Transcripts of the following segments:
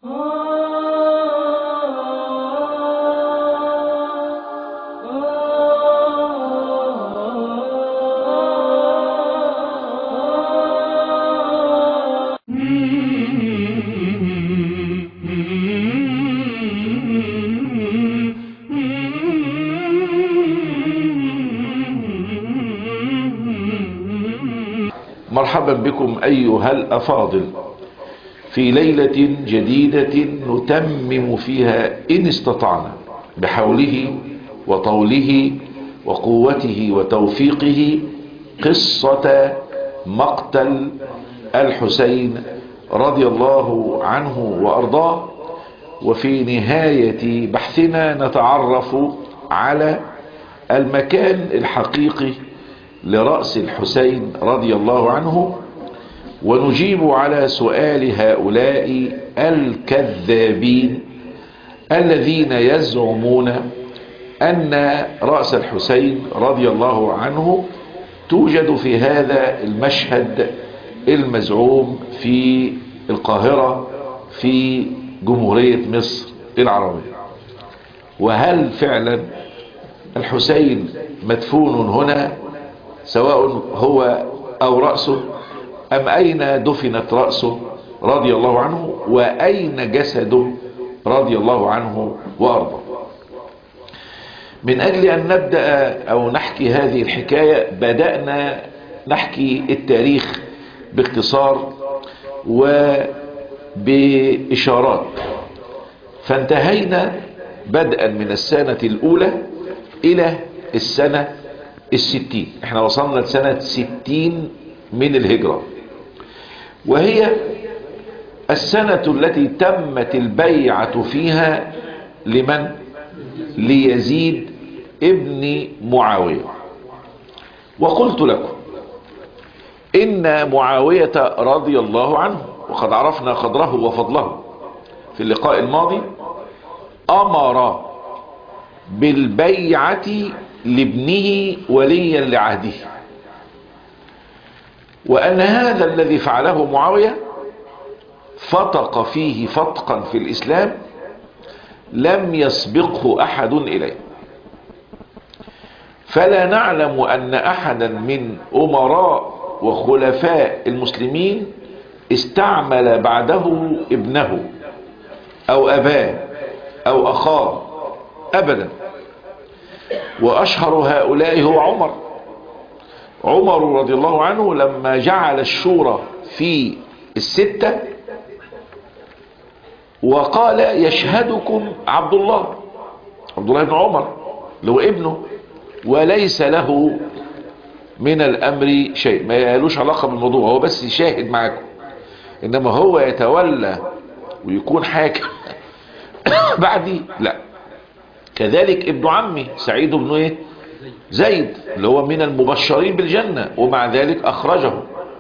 مرحبا بكم أيها الأفاضل في ليلة جديدة نتمم فيها إن استطعنا بحوله وطوله وقوته وتوفيقه قصة مقتل الحسين رضي الله عنه وأرضاه وفي نهاية بحثنا نتعرف على المكان الحقيقي لرأس الحسين رضي الله عنه ونجيب على سؤال هؤلاء الكذابين الذين يزعمون أن رأس الحسين رضي الله عنه توجد في هذا المشهد المزعوم في القاهرة في جمهورية مصر العربية وهل فعلا الحسين مدفون هنا سواء هو أو رأسه أم أين دفنت رأسه رضي الله عنه وأين جسده رضي الله عنه وأرضاه من أجل أن نبدأ أو نحكي هذه الحكاية بدأنا نحكي التاريخ باختصار وبإشارات فانتهينا بدءا من السنة الأولى إلى السنة الستين احنا وصلنا لسنة ستين من الهجرة وهي السنة التي تمت البيعة فيها لمن ليزيد ابن معاوية وقلت لكم إن معاوية رضي الله عنه وقد عرفنا قدره وفضله في اللقاء الماضي أمر بالبيعة لابنه وليا لعهده وأن هذا الذي فعله معاوية فتق فيه فتقا في الإسلام لم يسبقه أحد إليه فلا نعلم أن أحدا من أمراء وخلفاء المسلمين استعمل بعده ابنه أو أباه أو أخاه أبدا وأشهر هؤلاء هو عمر عمر رضي الله عنه لما جعل الشورى في الستة وقال يشهدكم عبد الله عبد الله بن عمر اللي هو ابنه وليس له من الأمر شيء ما يالوش علاقة بالموضوع هو بس يشاهد معكم إنما هو يتولى ويكون حاكم بعدي لا كذلك ابن عمي سعيد بن ايه زيد اللي هو من المبشرين بالجنة ومع ذلك اخرجه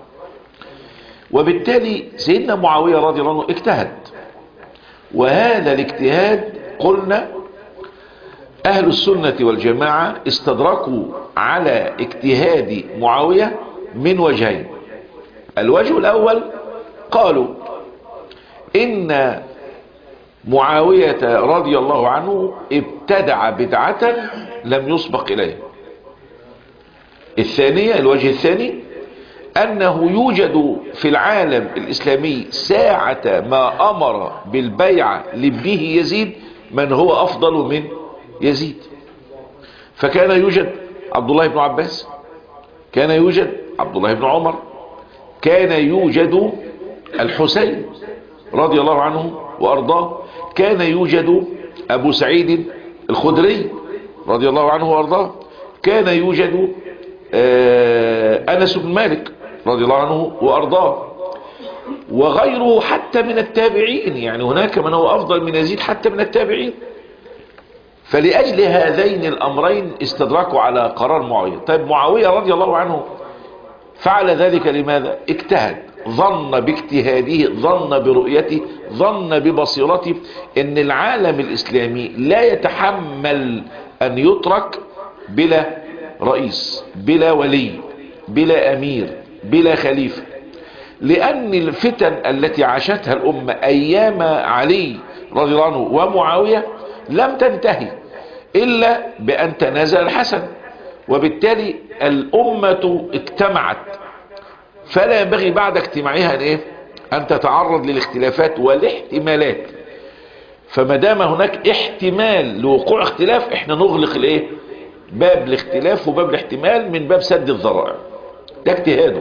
وبالتالي سيدنا معاوية رضي الله عنه اجتهد وهذا الاجتهاد قلنا اهل السنة والجماعة استدركوا على اجتهاد معاوية من وجهين الوجه الاول قالوا ان معاوية رضي الله عنه ابتدع بدعة لم يسبق إليه الثانية الوجه الثاني أنه يوجد في العالم الإسلامي ساعة ما أمر بالبيعة لابنه يزيد من هو أفضل من يزيد فكان يوجد عبد الله بن عباس كان يوجد عبد الله بن عمر كان يوجد الحسين رضي الله عنه وأرضاه كان يوجد أبو سعيد الخدري رضي الله عنه وأرضاه كان يوجد أنس بن مالك رضي الله عنه وأرضاه وغيره حتى من التابعين يعني هناك من هو أفضل من يزيد حتى من التابعين فلأجل هذين الأمرين استدركوا على قرار معاوية طيب معاوية رضي الله عنه فعل ذلك لماذا اجتهد ظن باجتهاده ظن برؤيته ظن ببصيرته ان العالم الاسلامي لا يتحمل ان يترك بلا رئيس بلا ولي بلا امير بلا خليفة لأن الفتن التي عاشتها الأمة أيام علي رضي الله عنه ومعاوية لم تنتهي إلا بأن تنازل الحسن وبالتالي الأمة اجتمعت فلا ينبغي بعد اجتماعها أن, إيه؟ أن تتعرض للاختلافات والاحتمالات فما دام هناك احتمال لوقوع اختلاف احنا نغلق الايه باب الاختلاف وباب الاحتمال من باب سد الذرائع ده اجتهاده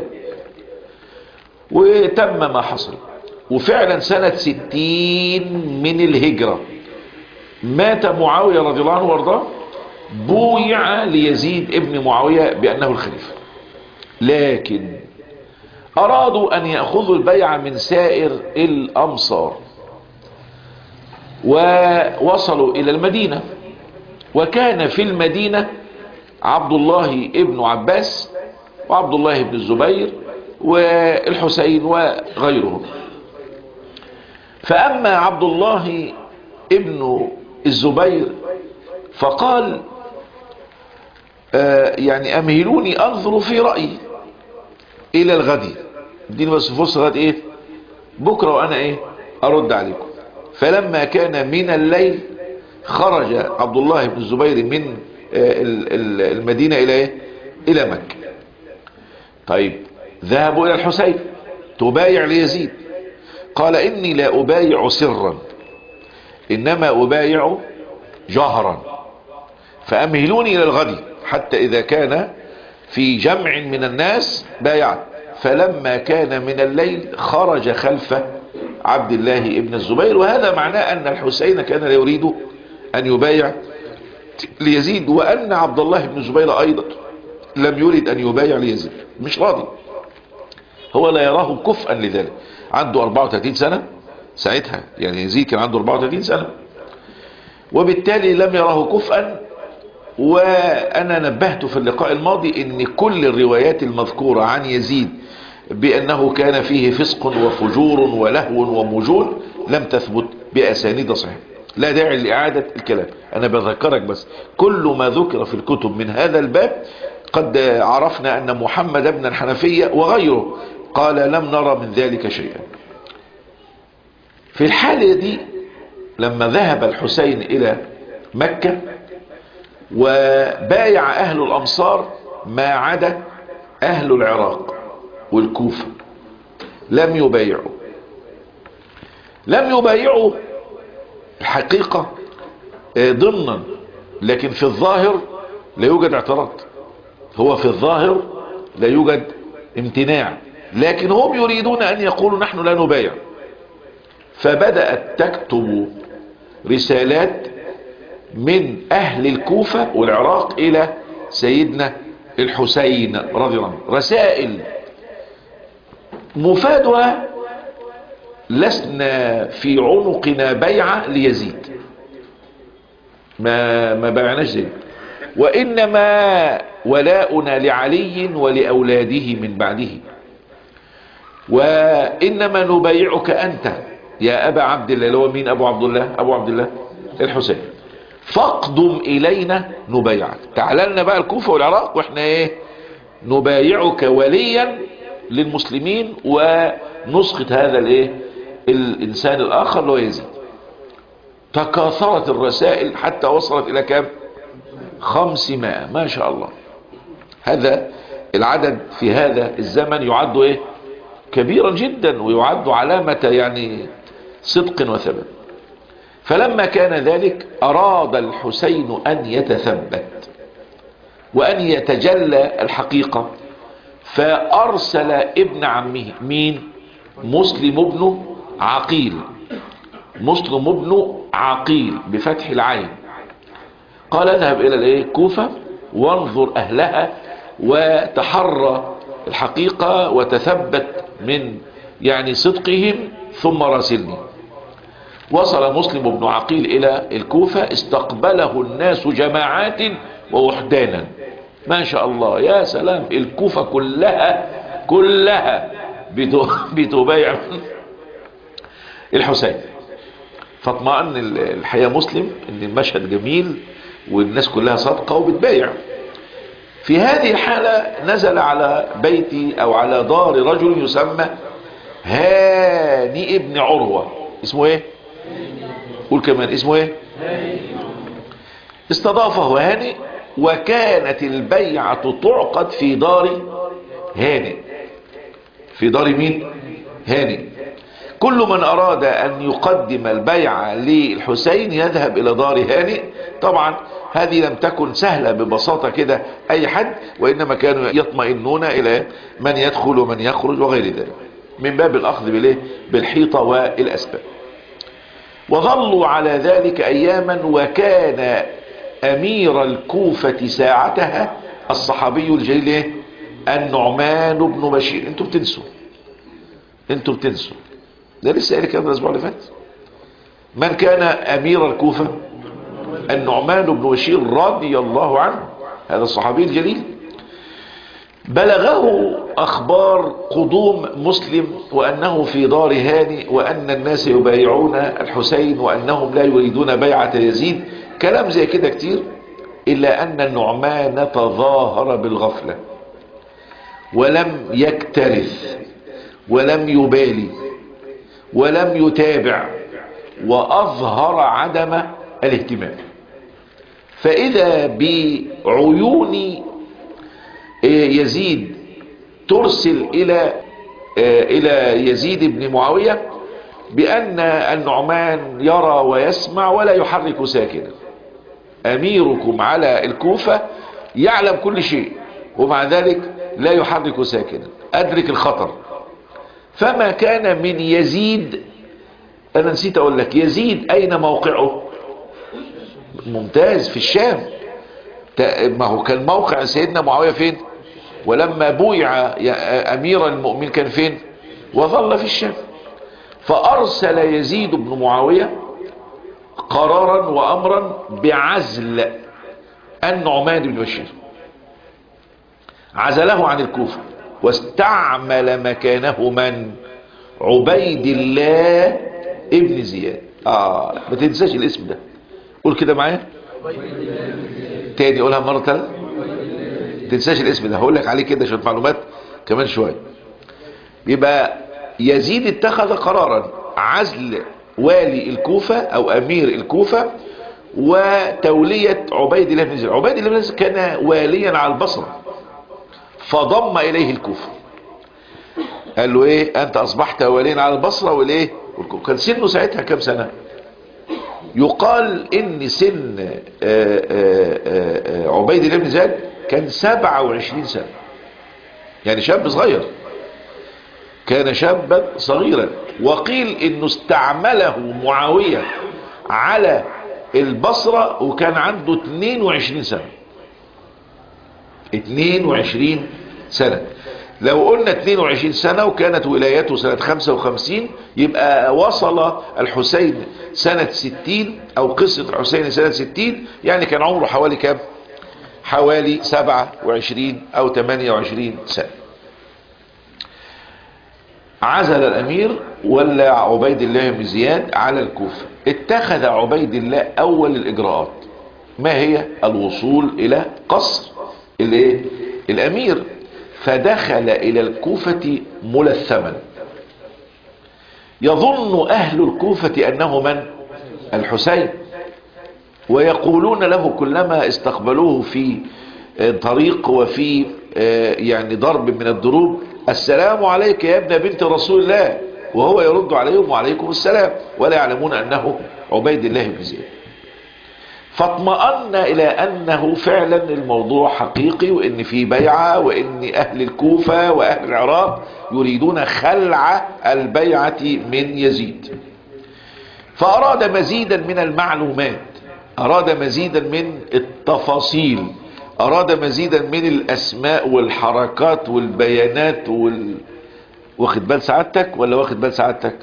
وتم ما حصل وفعلا سنة ستين من الهجرة مات معاوية رضي الله عنه وارضاه بويع ليزيد ابن معاوية بأنه الخليفة لكن أرادوا أن يأخذوا البيعة من سائر الأمصار ووصلوا إلى المدينة وكان في المدينة عبد الله ابن عباس وعبد الله بن الزبير والحسين وغيرهم فأما عبد الله ابن الزبير فقال آه يعني أمهلوني أنظر في رأيي إلى الغد اديني بس فرصة غد إيه بكرة وأنا إيه أرد عليكم فلما كان من الليل خرج عبد الله بن الزبير من المدينة إلى إيه؟ إلى مكة طيب ذهبوا إلى الحسين تبايع ليزيد قال إني لا أبايع سرا إنما أبايع جهرا فأمهلوني إلى الغد حتى إذا كان في جمع من الناس بايعت فلما كان من الليل خرج خلف عبد الله ابن الزبير وهذا معناه أن الحسين كان لا يريد أن يبايع ليزيد وأن عبد الله بن الزبير أيضا لم يريد أن يبايع ليزيد مش راضي هو لا يراه كفءا لذلك عنده 34 سنة ساعتها يعني يزيد كان عنده 34 سنة وبالتالي لم يراه كفءا وأنا نبهت في اللقاء الماضي أن كل الروايات المذكورة عن يزيد بأنه كان فيه فسق وفجور ولهو ومجون لم تثبت بأسانيد صحيحة لا داعي لإعادة الكلام أنا بذكرك بس كل ما ذكر في الكتب من هذا الباب قد عرفنا أن محمد بن الحنفية وغيره قال لم نرى من ذلك شيئا في الحالة دي لما ذهب الحسين إلى مكة وبايع أهل الأمصار ما عدا أهل العراق والكوفة لم يبايعوا لم يبايعوا الحقيقة ضمنا لكن في الظاهر لا يوجد اعتراض هو في الظاهر لا يوجد امتناع لكن هم يريدون أن يقولوا نحن لا نبايع فبدأت تكتب رسالات من أهل الكوفة والعراق إلى سيدنا الحسين رضي الله عنه رسائل مفادها لسنا في عنقنا بيعة ليزيد ما ما بيعناش زيد وإنما ولاؤنا لعلي ولأولاده من بعده وإنما نبايعك أنت يا أبا عبد الله اللي هو مين أبو عبد الله أبو عبد الله الحسين فاقدم إلينا نبايعك تعال لنا بقى الكوفة والعراق واحنا ايه نبايعك وليا للمسلمين ونسخة هذا الايه الانسان الاخر اللي هو يزيد تكاثرت الرسائل حتى وصلت الى كم خمسمائة ما شاء الله هذا العدد في هذا الزمن يعد ايه كبيرا جدا ويعد علامة يعني صدق وثبات فلما كان ذلك أراد الحسين أن يتثبت وأن يتجلى الحقيقة فأرسل ابن عمه مين مسلم ابن عقيل مسلم ابن عقيل بفتح العين قال اذهب إلى الايه كوفة وانظر أهلها وتحرى الحقيقة وتثبت من يعني صدقهم ثم راسلني وصل مسلم بن عقيل إلى الكوفة استقبله الناس جماعات ووحدانا ما شاء الله يا سلام الكوفة كلها كلها بتبايع الحسين فاطمئن الحياة مسلم ان المشهد جميل والناس كلها صادقة وبتبايع في هذه الحالة نزل على بيتي او على دار رجل يسمى هاني ابن عروة اسمه ايه قول كمان اسمه ايه استضافه هاني وكانت البيعة تعقد في دار هاني في دار مين هاني كل من أراد أن يقدم البيعة للحسين يذهب إلى دار هاني طبعا هذه لم تكن سهلة ببساطة كده أي حد وإنما كانوا يطمئنون إلى من يدخل ومن يخرج وغير ذلك من باب الأخذ بالإيه؟ بالحيطة والأسباب وظلوا على ذلك أياما وكان أمير الكوفة ساعتها الصحابي الجليل إيه؟ النعمان بن بشير انتوا بتنسوا انتوا بتنسوا ده لسه قال كده الاسبوع اللي فات من كان امير الكوفه النعمان بن بشير رضي الله عنه هذا الصحابي الجليل بلغه اخبار قدوم مسلم وانه في دار هاني وان الناس يبايعون الحسين وانهم لا يريدون بيعة يزيد كلام زي كده كتير الا ان النعمان تظاهر بالغفلة ولم يكترث ولم يبالي ولم يتابع واظهر عدم الاهتمام فاذا بعيون يزيد ترسل الى الى يزيد بن معاوية بان النعمان يرى ويسمع ولا يحرك ساكنا اميركم على الكوفة يعلم كل شيء ومع ذلك لا يحرك ساكنا ادرك الخطر فما كان من يزيد انا نسيت اقول لك يزيد اين موقعه ممتاز في الشام ما هو كان موقع سيدنا معاوية فين ولما بويع امير المؤمن كان فين وظل في الشام فارسل يزيد بن معاوية قرارا وامرا بعزل النعمان بن بشير عزله عن الكوفة واستعمل مكانه من عبيد الله ابن زياد اه ما تنساش الاسم ده قول كده معايا تاني قولها مرة تانية تنساش الاسم ده هقول لك عليه كده شويه معلومات كمان شويه يبقى يزيد اتخذ قرارا عزل والي الكوفة او امير الكوفة وتولية عبيد الله بن زياد عبيد الله بن زياد كان واليا على البصرة فضم اليه الكوفة قال له ايه انت اصبحت واليا على البصرة والايه كان سنه ساعتها كام سنة يقال ان سن آآ آآ عبيد الله بن زياد كان 27 سنة يعني شاب صغير كان شابا صغيرا وقيل انه استعمله معاوية على البصرة وكان عنده 22 سنة 22 سنة لو قلنا 22 سنة وكانت ولايته سنة 55 يبقى وصل الحسين سنة 60 او قصة الحسين سنة 60 يعني كان عمره حوالي كام حوالي 27 او 28 سنة عزل الامير ولا عبيد الله بن زياد على الكوفة اتخذ عبيد الله اول الاجراءات ما هي الوصول الى قصر الايه الامير فدخل الى الكوفة ملثما يظن اهل الكوفة انه من الحسين ويقولون له كلما استقبلوه في طريق وفي يعني ضرب من الضروب السلام عليك يا ابن بنت رسول الله وهو يرد عليهم وعليكم السلام ولا يعلمون انه عبيد الله بن زياد فاطمأن الى انه فعلا الموضوع حقيقي وان في بيعة وان اهل الكوفة واهل العراق يريدون خلع البيعة من يزيد فاراد مزيدا من المعلومات اراد مزيدا من التفاصيل اراد مزيدا من الاسماء والحركات والبيانات وال... واخد بال سعادتك ولا واخد بال سعادتك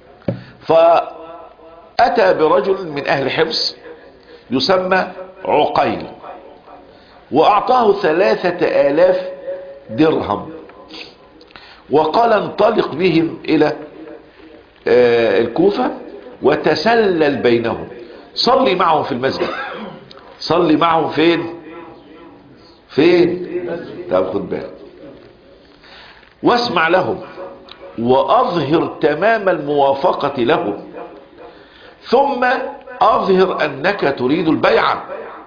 فاتى برجل من اهل حفص يسمى عقيل واعطاه ثلاثة الاف درهم وقال انطلق بهم الى آه الكوفة وتسلل بينهم صلي معهم في المسجد صلي معهم فين فين طب خد بالك واسمع لهم وأظهر تمام الموافقة له ثم أظهر أنك تريد البيعة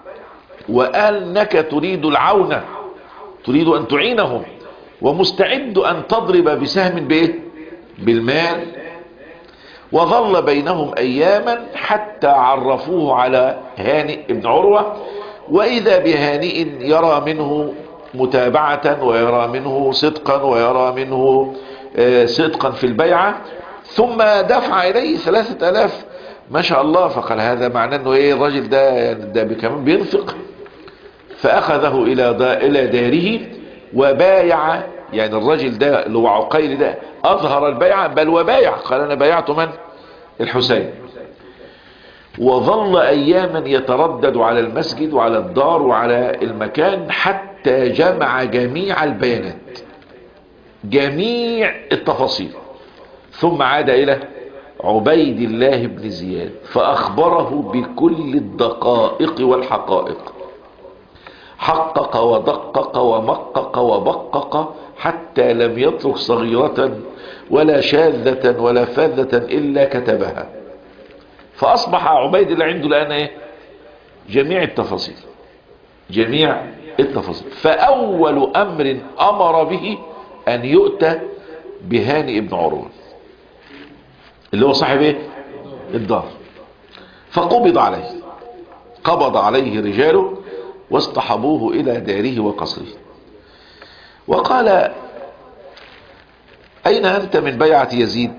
وأنك تريد العون تريد أن تعينهم ومستعد أن تضرب بسهم بإيه بالمال وظل بينهم أياما حتى عرفوه على هانئ بن عروة وإذا بهانئ يرى منه متابعة ويرى منه صدقا ويرى منه صدقا في البيعة ثم دفع إليه ثلاثة ألاف ما شاء الله فقال هذا معناه أنه إيه الرجل ده, ده كمان بينفق فأخذه إلى إلى داره وبايع يعني الرجل ده اللي هو عقيل ده أظهر البيعة بل وبايع قال أنا بايعت من الحسين وظل أياما يتردد على المسجد وعلى الدار وعلى المكان حتى جمع جميع البيانات جميع التفاصيل ثم عاد إلى عبيد الله بن زياد فأخبره بكل الدقائق والحقائق حقق ودقق ومقق وبقق حتى لم يترك صغيرة ولا شاذة ولا فاذة إلا كتبها فأصبح عبيد الله عنده الآن إيه؟ جميع التفاصيل جميع التفاصيل فأول أمر أمر به أن يؤتى بهاني ابن عروة اللي هو صاحب ايه الدار فقبض عليه قبض عليه رجاله واصطحبوه إلى داره وقصره وقال أين أنت من بيعة يزيد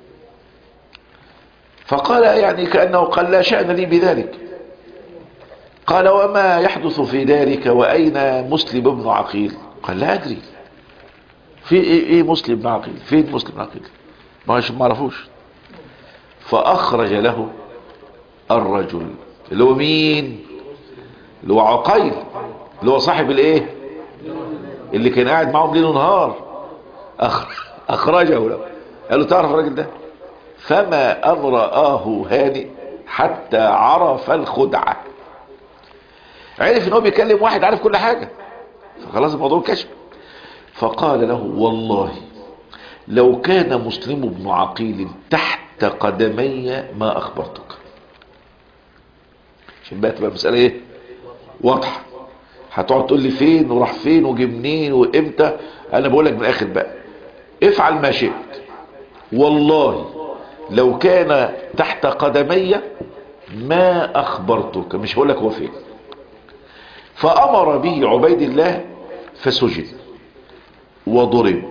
فقال يعني كأنه قال لا شأن لي بذلك قال وما يحدث في دارك وأين مسلم بن عقيل قال لا أدري في إيه, إيه مسلم بن عقيل فين مسلم بن عقيل ما ما عرفوش فأخرج له الرجل اللي هو مين اللي هو عقيل اللي هو صاحب الايه اللي كان قاعد معهم ليل ونهار اخرجه له قال له تعرف الراجل ده فما ان رآه هانئ حتى عرف الخدعة عرف ان هو بيكلم واحد عارف كل حاجة فخلاص الموضوع كشف فقال له والله لو كان مسلم بن عقيل تحت قدمي ما اخبرتك عشان بقى تبقى المسألة ايه واضحة هتقعد تقول لي فين وراح فين وجي منين وامتى انا بقول لك من الاخر بقى افعل ما شئت والله لو كان تحت قدمي ما اخبرتك مش هقول لك هو فين فامر به عبيد الله فسجن وضرب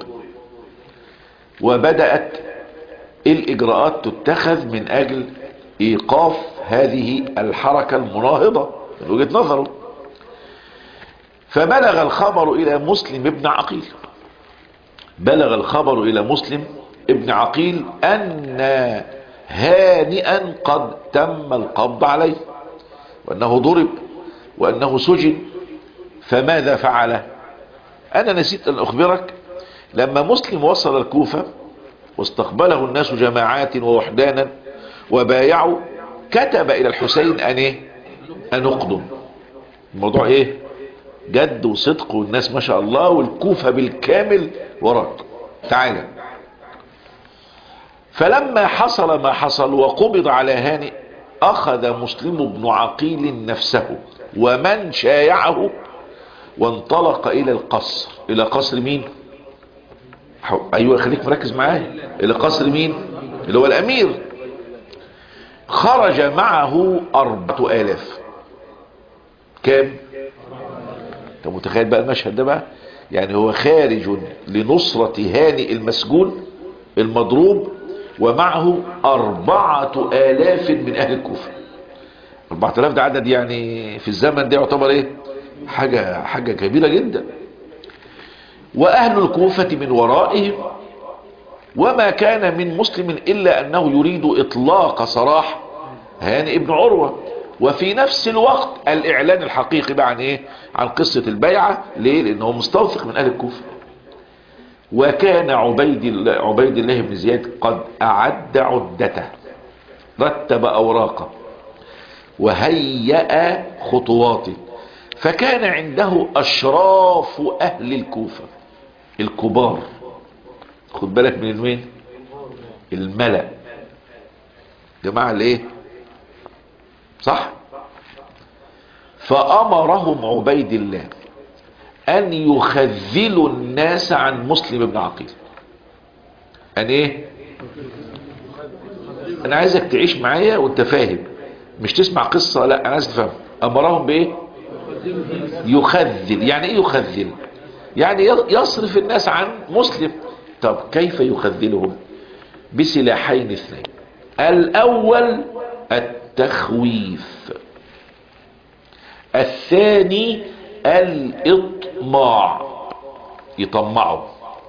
وبدأت الاجراءات تتخذ من اجل ايقاف هذه الحركة المناهضة من وجهة نظره فبلغ الخبر الى مسلم ابن عقيل بلغ الخبر الى مسلم ابن عقيل ان هانئا قد تم القبض عليه وانه ضرب وانه سجن فماذا فعل انا نسيت ان اخبرك لما مسلم وصل الكوفة واستقبله الناس جماعات ووحدانا وبايعوا كتب الى الحسين ان ايه ان اقدم الموضوع ايه جد وصدق والناس ما شاء الله والكوفة بالكامل وراك تعالى فلما حصل ما حصل وقبض على هانئ اخذ مسلم بن عقيل نفسه ومن شايعه وانطلق الى القصر الى قصر مين ايوه خليك مركز معايا الى قصر مين اللي هو الامير خرج معه اربعة الاف كام انت متخيل بقى المشهد ده بقى يعني هو خارج لنصرة هانئ المسجون المضروب ومعه أربعة آلاف من أهل الكوفة أربعة آلاف ده عدد يعني في الزمن ده يعتبر إيه حاجة, حاجة كبيرة جدا وأهل الكوفة من ورائهم وما كان من مسلم إلا أنه يريد إطلاق سراح هانئ ابن عروة وفي نفس الوقت الإعلان الحقيقي بقى عن إيه عن قصة البيعة ليه لأنه مستوثق من أهل الكوفة وكان عبيد الله, عبيد الله بن زياد قد أعد عدته رتب أوراقه وهيأ خطواته فكان عنده أشراف أهل الكوفة الكبار خد بالك من مين الملأ جماعة الايه صح فأمرهم عبيد الله أن يخذلوا الناس عن مسلم بن عقيل أن إيه أنا عايزك تعيش معايا وأنت فاهم مش تسمع قصة لا أنا عايز تفهم أمرهم بإيه يخذل يعني إيه يخذل يعني يصرف الناس عن مسلم طب كيف يخذلهم بسلاحين اثنين الأول التخويف الثاني الإطماع يطمعوا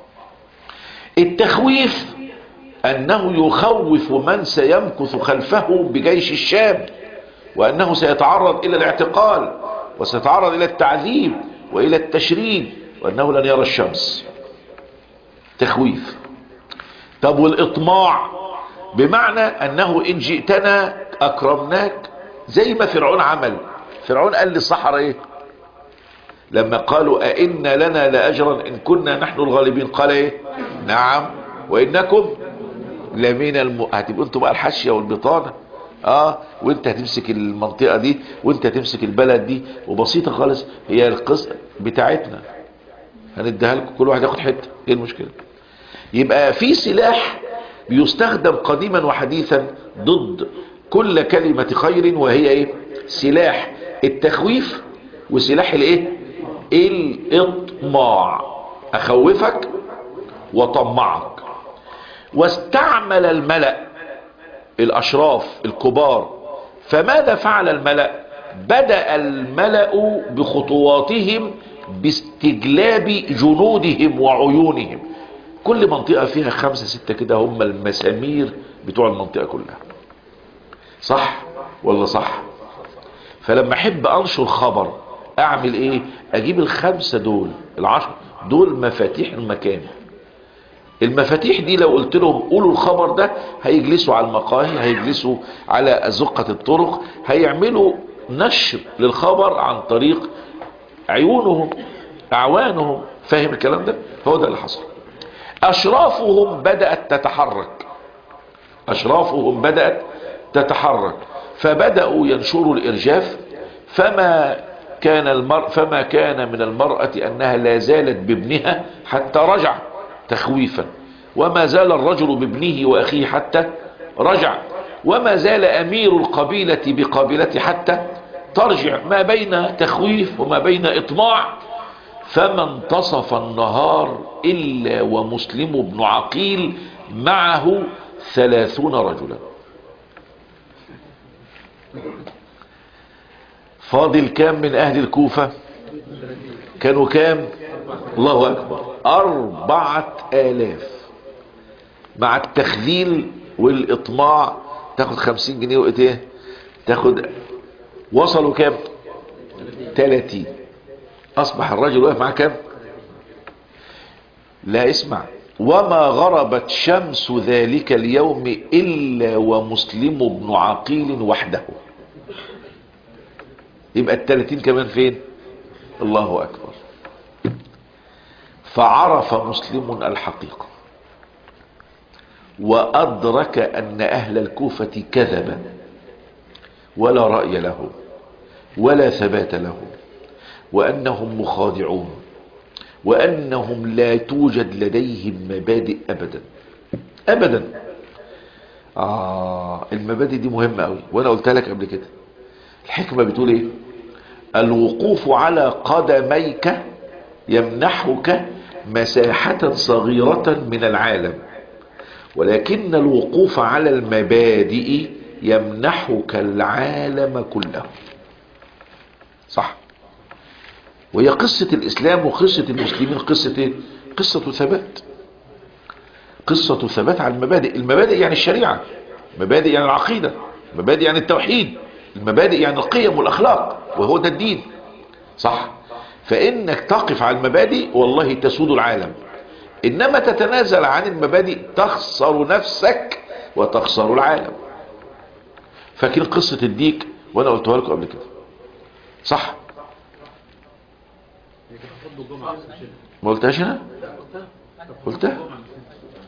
التخويف أنه يخوف من سيمكث خلفه بجيش الشام وأنه سيتعرض إلى الاعتقال وسيتعرض إلى التعذيب وإلى التشريد وأنه لن يرى الشمس تخويف طب والإطماع بمعنى أنه إن جئتنا أكرمناك زي ما فرعون عمل فرعون قال للصحراء إيه لما قالوا أئن لنا لأجرا إن كنا نحن الغالبين قال إيه نعم وإنكم لمن الم... هتبقوا انتوا بقى الحاشية والبطانة اه وانت هتمسك المنطقة دي وانت هتمسك البلد دي وبسيطة خالص هي القصة بتاعتنا هنديها لكم كل واحد ياخد حتة ايه المشكلة يبقى في سلاح بيستخدم قديما وحديثا ضد كل كلمة خير وهي ايه سلاح التخويف وسلاح الايه الاطماع اخوفك وطمعك واستعمل الملأ الاشراف الكبار فماذا فعل الملأ بدأ الملأ بخطواتهم باستجلاب جنودهم وعيونهم كل منطقة فيها خمسة ستة كده هم المسامير بتوع المنطقة كلها صح ولا صح فلما احب انشر خبر اعمل ايه اجيب الخمسة دول العشر دول مفاتيح المكان المفاتيح دي لو قلت لهم قولوا الخبر ده هيجلسوا على المقاهي هيجلسوا على أزقة الطرق هيعملوا نشر للخبر عن طريق عيونهم اعوانهم فاهم الكلام ده هو ده اللي حصل اشرافهم بدأت تتحرك اشرافهم بدأت تتحرك فبدأوا ينشروا الارجاف فما كان المر فما كان من المرأة انها لا زالت بابنها حتى رجع تخويفا وما زال الرجل بابنه واخيه حتى رجع وما زال امير القبيلة بقبيلته حتى ترجع ما بين تخويف وما بين اطماع فما انتصف النهار الا ومسلم بن عقيل معه ثلاثون رجلا فاضل كام من اهل الكوفة كانوا كام الله اكبر اربعة الاف مع التخذيل والاطماع تاخد خمسين جنيه وقت ايه تاخد وصلوا كام تلاتين اصبح الرجل واقف معاه كام لا اسمع وما غربت شمس ذلك اليوم الا ومسلم بن عقيل وحده يبقى التلاتين كمان فين الله اكبر فعرف مسلم الحقيقة وأدرك أن أهل الكوفة كذبا ولا رأي لهم ولا ثبات لهم وأنهم مخادعون وأنهم لا توجد لديهم مبادئ أبدا أبدا آه المبادئ دي مهمة أوي وأنا قلتها لك قبل كده الحكمة بتقول إيه الوقوف على قدميك يمنحك مساحة صغيرة من العالم ولكن الوقوف على المبادئ يمنحك العالم كله صح وهي قصة الإسلام وقصة المسلمين قصة إيه؟ قصة ثبات قصة ثبات على المبادئ المبادئ يعني الشريعة مبادئ يعني العقيدة مبادئ يعني التوحيد المبادئ يعني القيم والأخلاق وهو ده الدين صح فإنك تقف على المبادئ والله تسود العالم إنما تتنازل عن المبادئ تخسر نفسك وتخسر العالم فاكرين قصة الديك وأنا قلتها لكم قبل كده صح ما قلتهاش هنا قلتها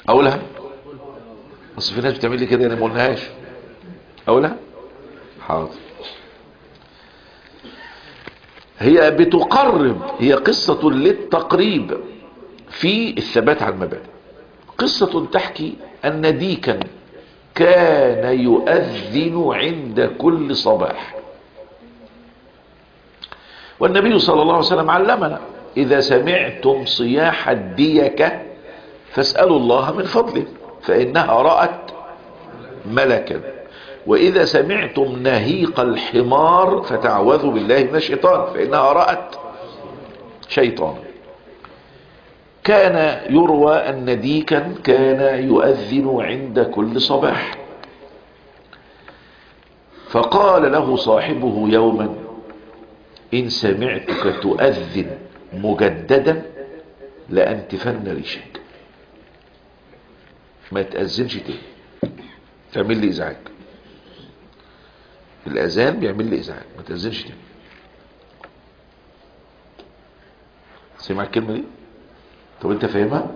اقولها بس في ناس بتعمل لي كده انا ما قلناهاش اقولها حاضر هي بتقرب هي قصة للتقريب في الثبات على المبادئ قصة تحكي أن ديكا كان يؤذن عند كل صباح والنبي صلى الله عليه وسلم علمنا إذا سمعتم صياح الديكة فاسألوا الله من فضله فإنها رأت ملكا وإذا سمعتم نهيق الحمار فتعوذوا بالله من الشيطان فإنها رأت شيطان كان يروى أن ديكا كان يؤذن عند كل صباح فقال له صاحبه يوما إن سمعتك تؤذن مجددا لأنتفن ريشك ما تأذنش تاني تعمل لي إزعاج الأذان بيعمل لي إزعاج ما تأذنش تاني سمع الكلمة دي طب انت فاهمها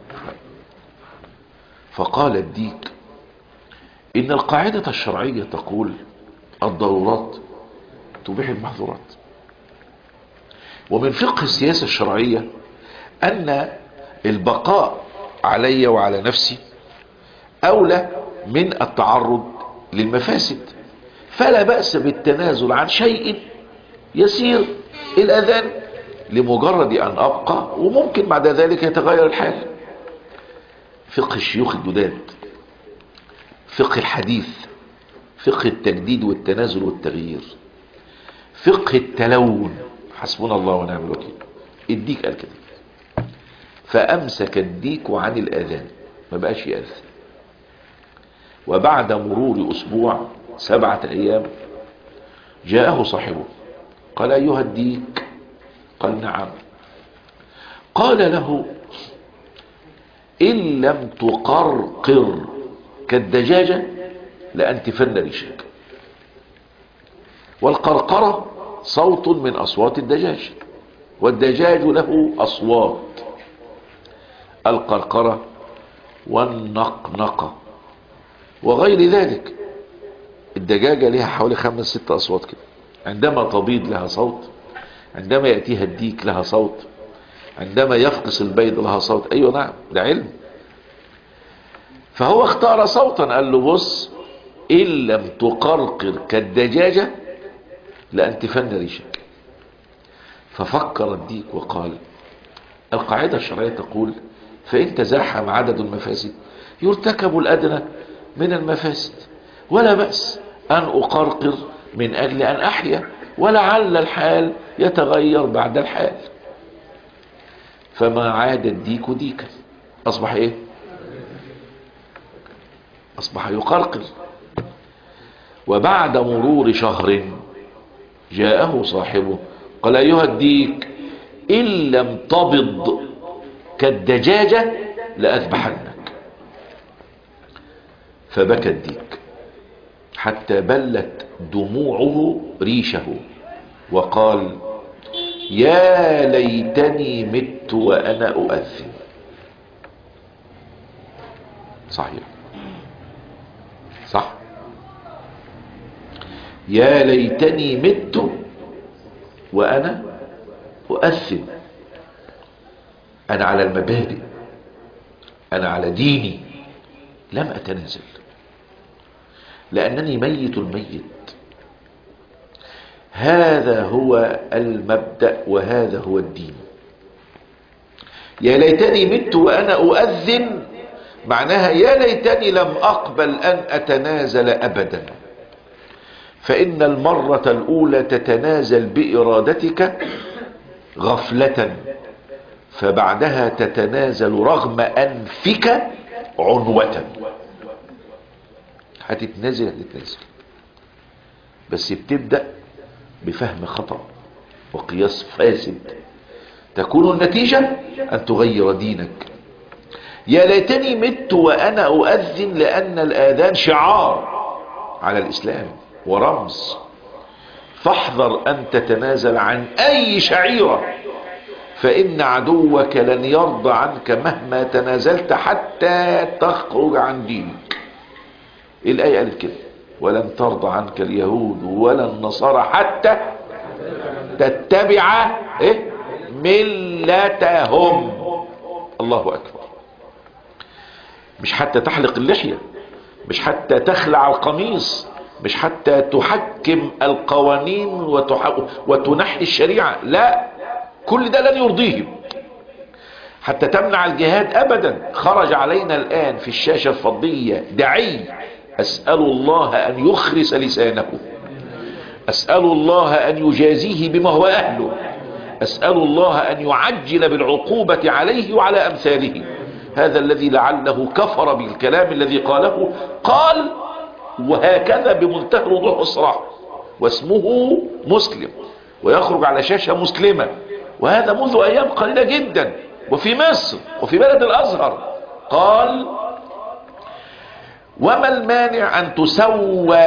فقال الديك ان القاعدة الشرعية تقول الضرورات تبيح المحظورات ومن فقه السياسة الشرعية ان البقاء علي وعلى نفسي اولى من التعرض للمفاسد فلا بأس بالتنازل عن شيء يسير الاذان لمجرد ان ابقى وممكن بعد ذلك يتغير الحال فقه الشيوخ الجداد فقه الحديث فقه التجديد والتنازل والتغيير فقه التلون حسبنا الله ونعم الوكيل الديك قال كده فامسك الديك عن الاذان ما بقاش يأذن وبعد مرور اسبوع سبعة ايام جاءه صاحبه قال ايها الديك قال نعم قال له إن لم تقرقر كالدجاجة لأنتفن ريشك والقرقرة صوت من أصوات الدجاج والدجاج له أصوات القرقرة والنقنقة وغير ذلك الدجاجة لها حوالي خمس ست أصوات كده عندما تبيض لها صوت عندما يأتيها الديك لها صوت عندما يفقس البيض لها صوت ايوه نعم ده علم فهو اختار صوتا قال له بص ان لم تقرقر كالدجاجة لأنتفن ريشك ففكر الديك وقال القاعدة الشرعية تقول فإن تزاحم عدد المفاسد يرتكب الأدنى من المفاسد ولا بأس أن أقرقر من أجل أن أحيا ولعل الحال يتغير بعد الحال فما عاد الديك ديكا أصبح إيه أصبح يقرقر وبعد مرور شهر جاءه صاحبه قال أيها الديك إن لم تبض كالدجاجة لأذبحنك فبكى الديك حتى بلت دموعه ريشه وقال يا ليتني مت وأنا أؤذن صحيح صح يا ليتني مت وأنا أؤذن أنا على المبادئ أنا على ديني لم أتنازل لأنني ميت ميت هذا هو المبدأ وهذا هو الدين يا ليتني مت وأنا أؤذن معناها يا ليتني لم أقبل أن أتنازل أبدا فإن المرة الأولى تتنازل بإرادتك غفلة فبعدها تتنازل رغم أنفك عنوة هتتنازل هتتنازل بس بتبدأ بفهم خطأ وقياس فاسد تكون النتيجة أن تغير دينك يا ليتني مت وأنا أؤذن لأن الآذان شعار على الإسلام ورمز فاحذر أن تتنازل عن أي شعيرة فإن عدوك لن يرضى عنك مهما تنازلت حتى تخرج عن دينك الآية قالت كده ولن ترضى عنك اليهود ولا النصارى حتى تتبع إيه؟ ملتهم الله أكبر مش حتى تحلق اللحية مش حتى تخلع القميص مش حتى تحكم القوانين وتح... وتنحي الشريعة لا كل ده لن يرضيهم حتى تمنع الجهاد ابدا خرج علينا الان في الشاشة الفضية دعي اسأل الله ان يخرس لسانه اسأل الله ان يجازيه بما هو اهله اسأل الله ان يعجل بالعقوبة عليه وعلى امثاله هذا الذي لعله كفر بالكلام الذي قاله قال وهكذا بمنتهى الوضوح والصراحة واسمه مسلم ويخرج على شاشة مسلمة وهذا منذ ايام قليلة جدا وفي مصر وفي بلد الازهر قال وما المانع ان تسوى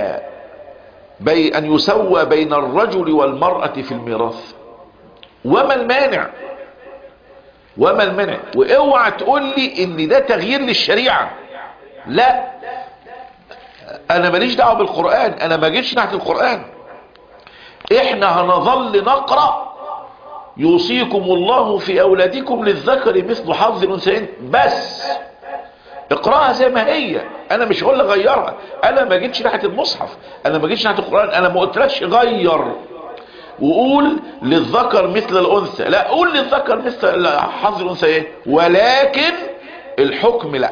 بي ان يسوى بين الرجل والمرأة في الميراث وما المانع وما المانع واوعى تقول لي ان ده تغيير للشريعة لا انا ماليش دعوه بالقران انا ما جيتش ناحيه القران احنا هنظل نقرا يوصيكم الله في اولادكم للذكر مثل حظ الانثيين بس اقراها زي ما هي انا مش هقول لك غيرها انا ما جيتش ناحيه المصحف انا ما جيتش ناحيه القران انا ما قلتلكش غير وقول للذكر مثل الانثى لا قول للذكر مثل حظ الانثيين ولكن الحكم لا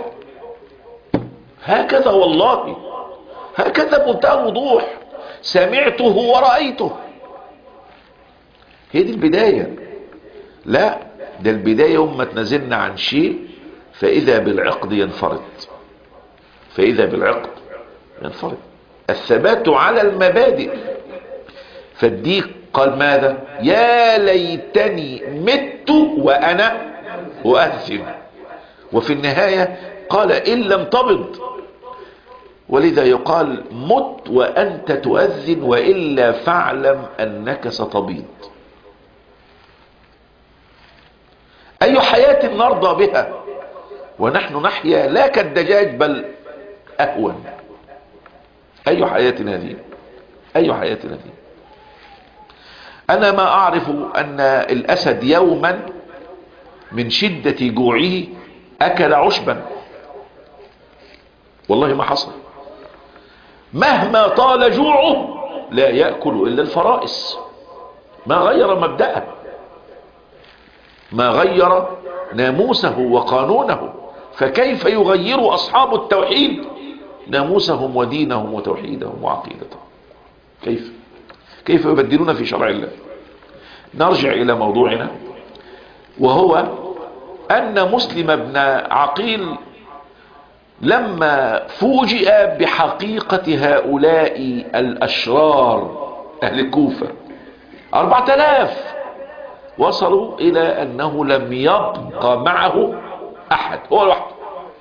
هكذا والله هكذا بمنتهى الوضوح سمعته ورأيته هي دي البداية لا ده البداية يوم ما تنزلنا عن شيء فإذا بالعقد ينفرد فإذا بالعقد ينفرد الثبات على المبادئ فالديك قال ماذا يا ليتني مت وأنا أؤثم وفي النهاية قال إن لم تبض ولذا يقال مت وأنت تؤذن وإلا فاعلم أنك ستبيض أي حياة نرضى بها ونحن نحيا لا كالدجاج بل أهون أي حياة هذه أي حياة هذه أنا ما أعرف أن الأسد يوما من شدة جوعه أكل عشبا والله ما حصل مهما طال جوعه لا يأكل إلا الفرائس ما غير مبدأه ما غير ناموسه وقانونه فكيف يغير أصحاب التوحيد ناموسهم ودينهم وتوحيدهم وعقيدتهم كيف كيف يبدلون في شرع الله نرجع إلى موضوعنا وهو أن مسلم بن عقيل لما فوجئ بحقيقة هؤلاء الأشرار أهل الكوفة أربعة آلاف وصلوا إلى أنه لم يبقى معه أحد هو لوحده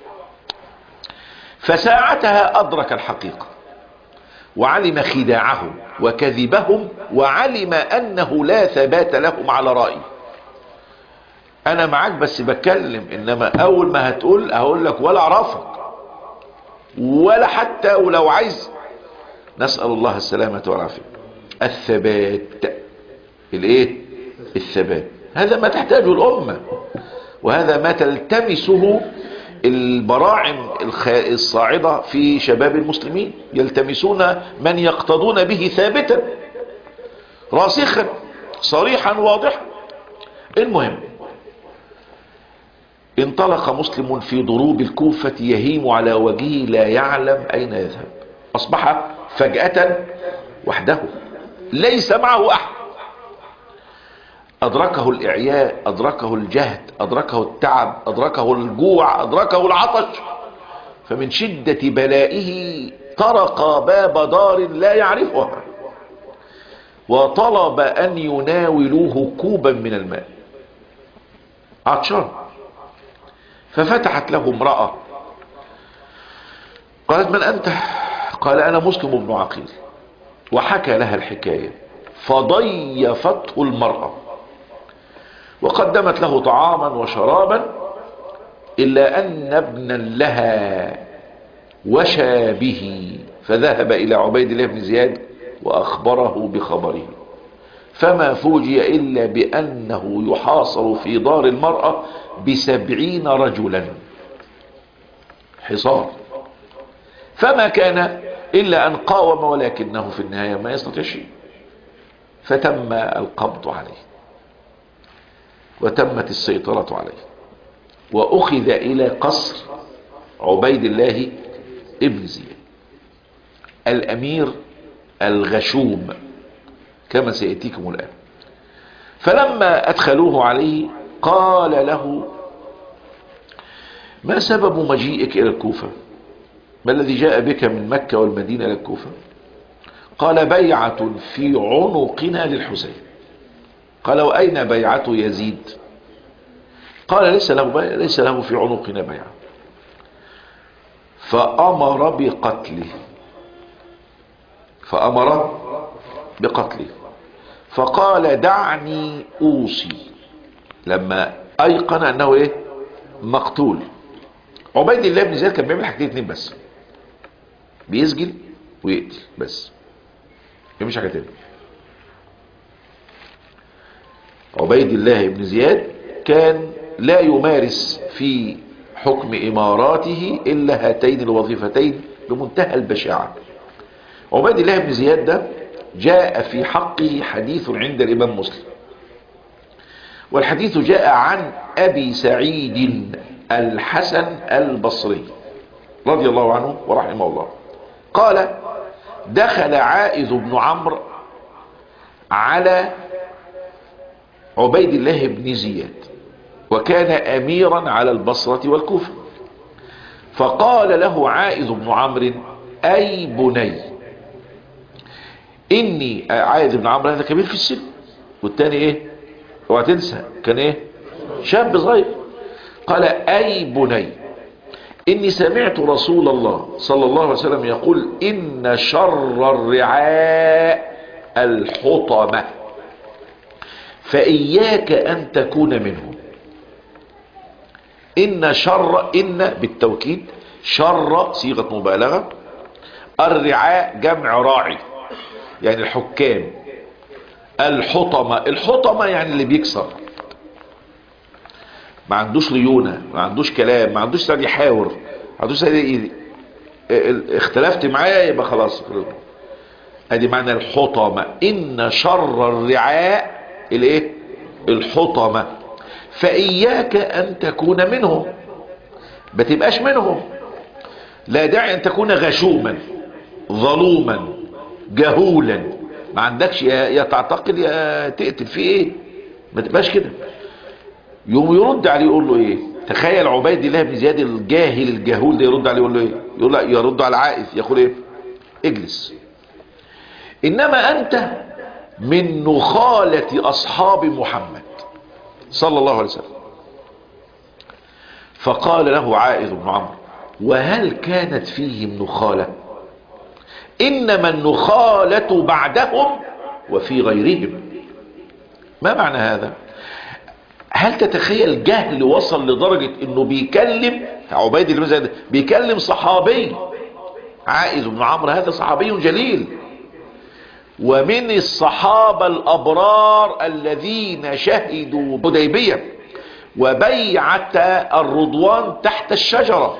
فساعتها أدرك الحقيقة وعلم خداعهم وكذبهم وعلم أنه لا ثبات لهم على رأي أنا معاك بس بتكلم إنما أول ما هتقول هقول لك ولا أعرفك ولا حتى ولو عايز نسأل الله السلامة والعافية الثبات الايه الثبات هذا ما تحتاجه الأمة وهذا ما تلتمسه البراعم الصاعدة في شباب المسلمين يلتمسون من يقتضون به ثابتا راسخا صريحا واضحا المهم انطلق مسلم في ضروب الكوفة يهيم على وجهه لا يعلم أين يذهب أصبح فجأة وحده ليس معه أحد أدركه الإعياء أدركه الجهد أدركه التعب أدركه الجوع أدركه العطش فمن شدة بلائه طرق باب دار لا يعرفها وطلب أن يناولوه كوبا من الماء عطشان ففتحت له امرأة قالت من أنت قال أنا مسلم بن عقيل وحكى لها الحكاية فضيفته المرأة وقدمت له طعاما وشرابا إلا أن ابنا لها وشى به فذهب إلى عبيد الله بن زياد وأخبره بخبره فما فوجئ إلا بأنه يحاصر في دار المرأة بسبعين رجلا حصار فما كان إلا أن قاوم ولكنه في النهاية ما يستطيع شيء فتم القبض عليه وتمت السيطرة عليه وأخذ إلى قصر عبيد الله ابن زياد الأمير الغشوم كما سيأتيكم الآن فلما أدخلوه عليه قال له ما سبب مجيئك إلى الكوفة ما الذي جاء بك من مكة والمدينة إلى الكوفة قال بيعة في عنقنا للحسين قال وأين بيعة يزيد قال ليس له بيع ليس له في عنقنا بيعة فأمر بقتله فأمر بقتله فقال دعني أوصي لما أيقن أنه إيه مقتول عبيد الله بن زياد كان بيعمل حاجتين اتنين بس بيسجل ويقتل بس مفيش حاجه تاني عبيد الله بن زياد كان لا يمارس في حكم اماراته الا هاتين الوظيفتين بمنتهى البشاعه عبيد الله بن زياد ده جاء في حقه حديث عند الامام مسلم والحديث جاء عن ابي سعيد الحسن البصري رضي الله عنه ورحمه الله قال دخل عائذ بن عمرو على عبيد الله بن زياد وكان اميرا على البصرة والكوفة فقال له عائذ بن عمرو اي بني اني عائذ بن عمرو هذا كبير في السن والتاني ايه اوعى تنسى كان ايه شاب صغير قال اي بني اني سمعت رسول الله صلى الله عليه وسلم يقول ان شر الرعاء الحطمة فاياك ان تكون منهم ان شر ان بالتوكيد شر صيغة مبالغة الرعاء جمع راعي يعني الحكام الحطمة الحطمة يعني اللي بيكسر ما عندوش ليونة ما عندوش كلام ما عندوش سعد يحاور ما عندوش سعد ي- ال- اختلفت معايا يبقى خلاص ادي معنى الحطمة ان شر الرعاء الايه الحطمة فاياك ان تكون منهم ما تبقاش منهم لا داعي ان تكون غشوما ظلوما جهولا ما عندكش يا يا تعتقل يا تقتل في ايه ما تبقاش كده يوم يرد عليه يقول له ايه تخيل عبيد الله بن زياد الجاهل الجهول ده يرد عليه يقول له ايه يقول لا يرد على عائذ يقول ايه اجلس انما انت من نخالة اصحاب محمد صلى الله عليه وسلم فقال له عائذ بن عمرو وهل كانت فيهم نخالة انما النخالة بعدهم وفي غيرهم ما معنى هذا هل تتخيل جهل وصل لدرجة انه بيكلم عبيد الله بن زياد بيكلم صحابي عائذ بن عمرو هذا صحابي جليل ومن الصحابة الابرار الذين شهدوا حديبية وبيعة الرضوان تحت الشجرة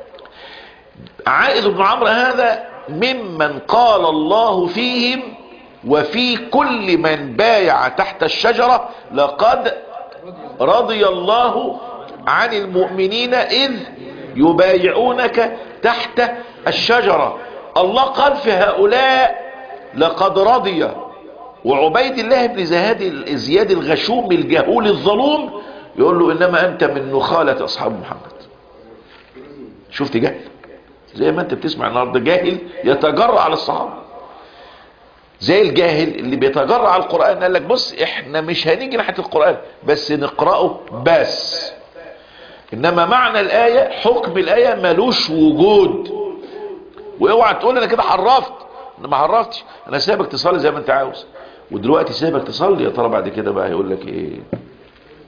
عائذ بن عمرو هذا ممن قال الله فيهم وفي كل من بايع تحت الشجرة لقد رضي الله عن المؤمنين إذ يبايعونك تحت الشجرة الله قال في هؤلاء لقد رضي وعبيد الله بن زهاد زياد الغشوم الجهول الظلوم يقول له إنما أنت من نخالة أصحاب محمد شفت جهل زي ما أنت بتسمع النهاردة جاهل يتجرأ على الصحابة زي الجاهل اللي بيتجرع على القرآن قال لك بص احنا مش هنيجي ناحية القرآن بس نقرأه بس انما معنى الآية حكم الآية ملوش وجود واوعى تقول انا كده حرفت انا ما حرفتش انا سابك تصلي زي ما انت عاوز ودلوقتي سابك تصلي يا ترى بعد كده بقى هيقول لك ايه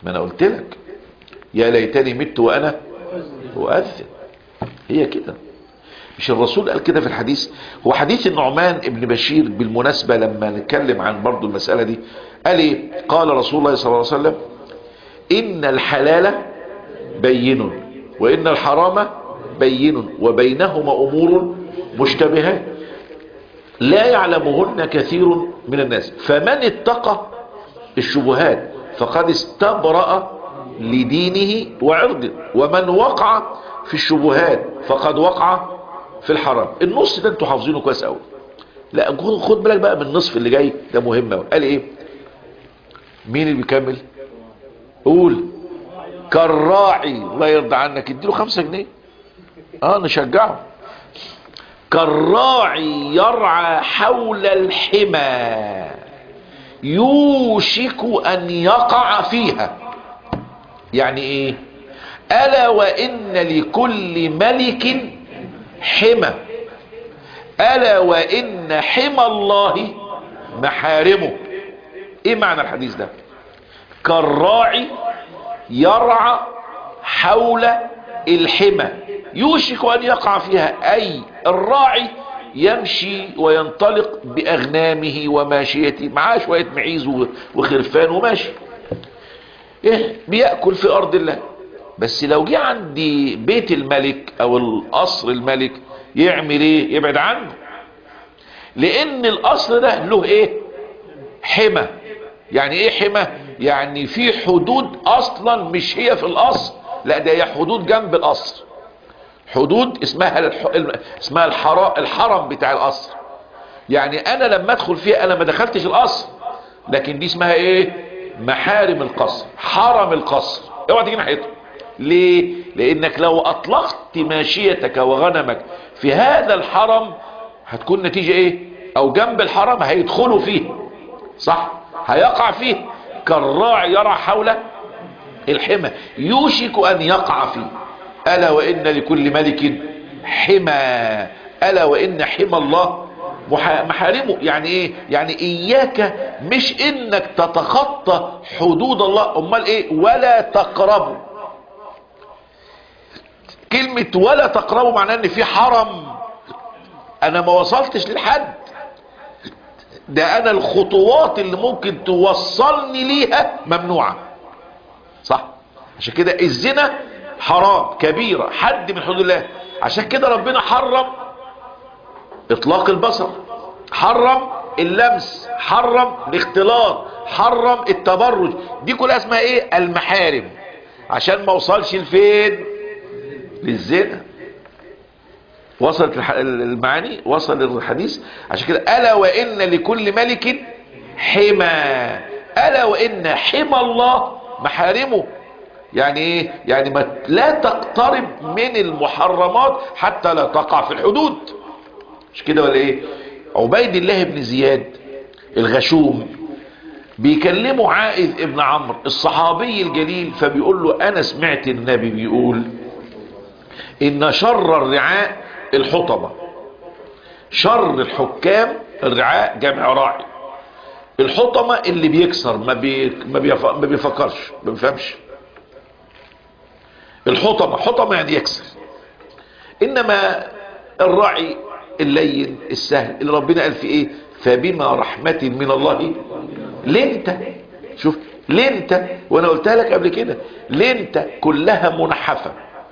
ما انا قلت لك يا ليتني مت وانا اؤذن هي كده مش الرسول قال كده في الحديث هو حديث النعمان ابن بشير بالمناسبة لما نتكلم عن برضو المسألة دي قال ايه قال رسول الله صلى الله عليه وسلم ان الحلال بين وان الحرام بين وبينهما امور مشتبهات لا يعلمهن كثير من الناس فمن اتقى الشبهات فقد استبرأ لدينه وعرضه ومن وقع في الشبهات فقد وقع في الحرام النص ده انتوا حافظينه كويس قوي لا خد بالك بقى من النصف اللي جاي ده مهم قوي قال ايه مين اللي بيكمل قول كالراعي الله يرضى عنك اديله خمسة جنيه اه نشجعه كالراعي يرعى حول الحمى يوشك ان يقع فيها يعني ايه الا وان لكل ملك حمى الا وان حمى الله محارمه ايه معنى الحديث ده كالراعي يرعى حول الحمى يوشك ان يقع فيها اي الراعي يمشي وينطلق باغنامه وماشيته معاه شوية معيز وخرفان وماشي ايه بيأكل في ارض الله بس لو جه عندي بيت الملك او القصر الملك يعمل ايه يبعد عنه لان القصر ده له ايه حمى يعني ايه حمى يعني في حدود اصلا مش هي في القصر لا ده هي حدود جنب القصر حدود اسمها الح... اسمها الحرا... الحرم بتاع القصر يعني انا لما ادخل فيها انا ما دخلتش القصر لكن دي اسمها ايه محارم القصر حرم القصر اوعى تيجي ناحيته ليه لانك لو اطلقت ماشيتك وغنمك في هذا الحرم هتكون نتيجة ايه او جنب الحرم هيدخلوا فيه صح هيقع فيه كالراعي يرى حول الحمى يوشك ان يقع فيه الا وان لكل ملك حمى الا وان حمى الله محارمه يعني ايه يعني اياك مش انك تتخطى حدود الله امال ايه ولا تقربوا كلمة ولا تقربوا معناه ان في حرم انا ما وصلتش للحد ده انا الخطوات اللي ممكن توصلني ليها ممنوعة صح عشان كده الزنا حرام كبيرة حد من حدود الله عشان كده ربنا حرم اطلاق البصر حرم اللمس حرم الاختلاط حرم التبرج دي كلها اسمها ايه المحارم عشان ما اوصلش لفين للزنا وصلت المعاني وصل الحديث عشان كده الا وان لكل ملك حمى الا وان حمى الله محارمه يعني ايه يعني ما لا تقترب من المحرمات حتى لا تقع في الحدود مش كده ولا ايه عبيد الله بن زياد الغشوم بيكلموا عائذ ابن عمرو الصحابي الجليل فبيقول له انا سمعت النبي بيقول ان شر الرعاء الحطبة شر الحكام الرعاء جمع راعي الحطمة اللي بيكسر ما, بي ما, بيف... ما بيفكرش ما بيفهمش الحطمة حطمة يعني يكسر انما الراعي اللين السهل اللي ربنا قال في ايه فبما رحمة من الله لنت شوف لنت وانا قلتها لك قبل كده لنت كلها منحفة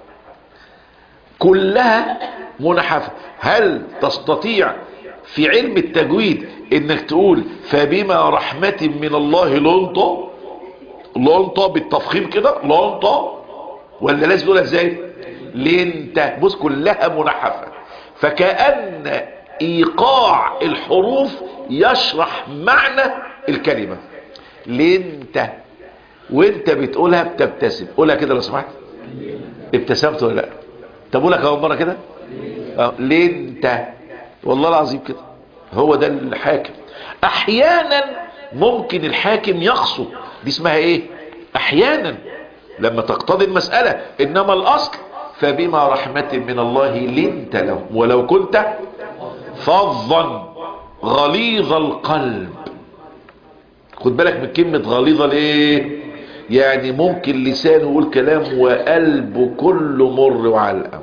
كلها منحفة هل تستطيع في علم التجويد انك تقول فبما رحمة من الله لنطة لنطة بالتفخيم كده لنطة ولا لازم تقولها ازاي لنت بص كلها منحفة فكأن ايقاع الحروف يشرح معنى الكلمة لنت وانت بتقولها بتبتسم قولها كده لو سمحت ابتسمت ولا لا طب اقولك اول مره كده اه لنت والله العظيم كده هو ده الحاكم احيانا ممكن الحاكم يقصد دي اسمها ايه احيانا لما تقتضي المسألة انما الاصل فبما رحمة من الله لنت لهم ولو كنت فظا غليظ القلب خد بالك من كلمة غليظة ليه يعني ممكن لسانه يقول كلام وقلبه كله مر وعلقم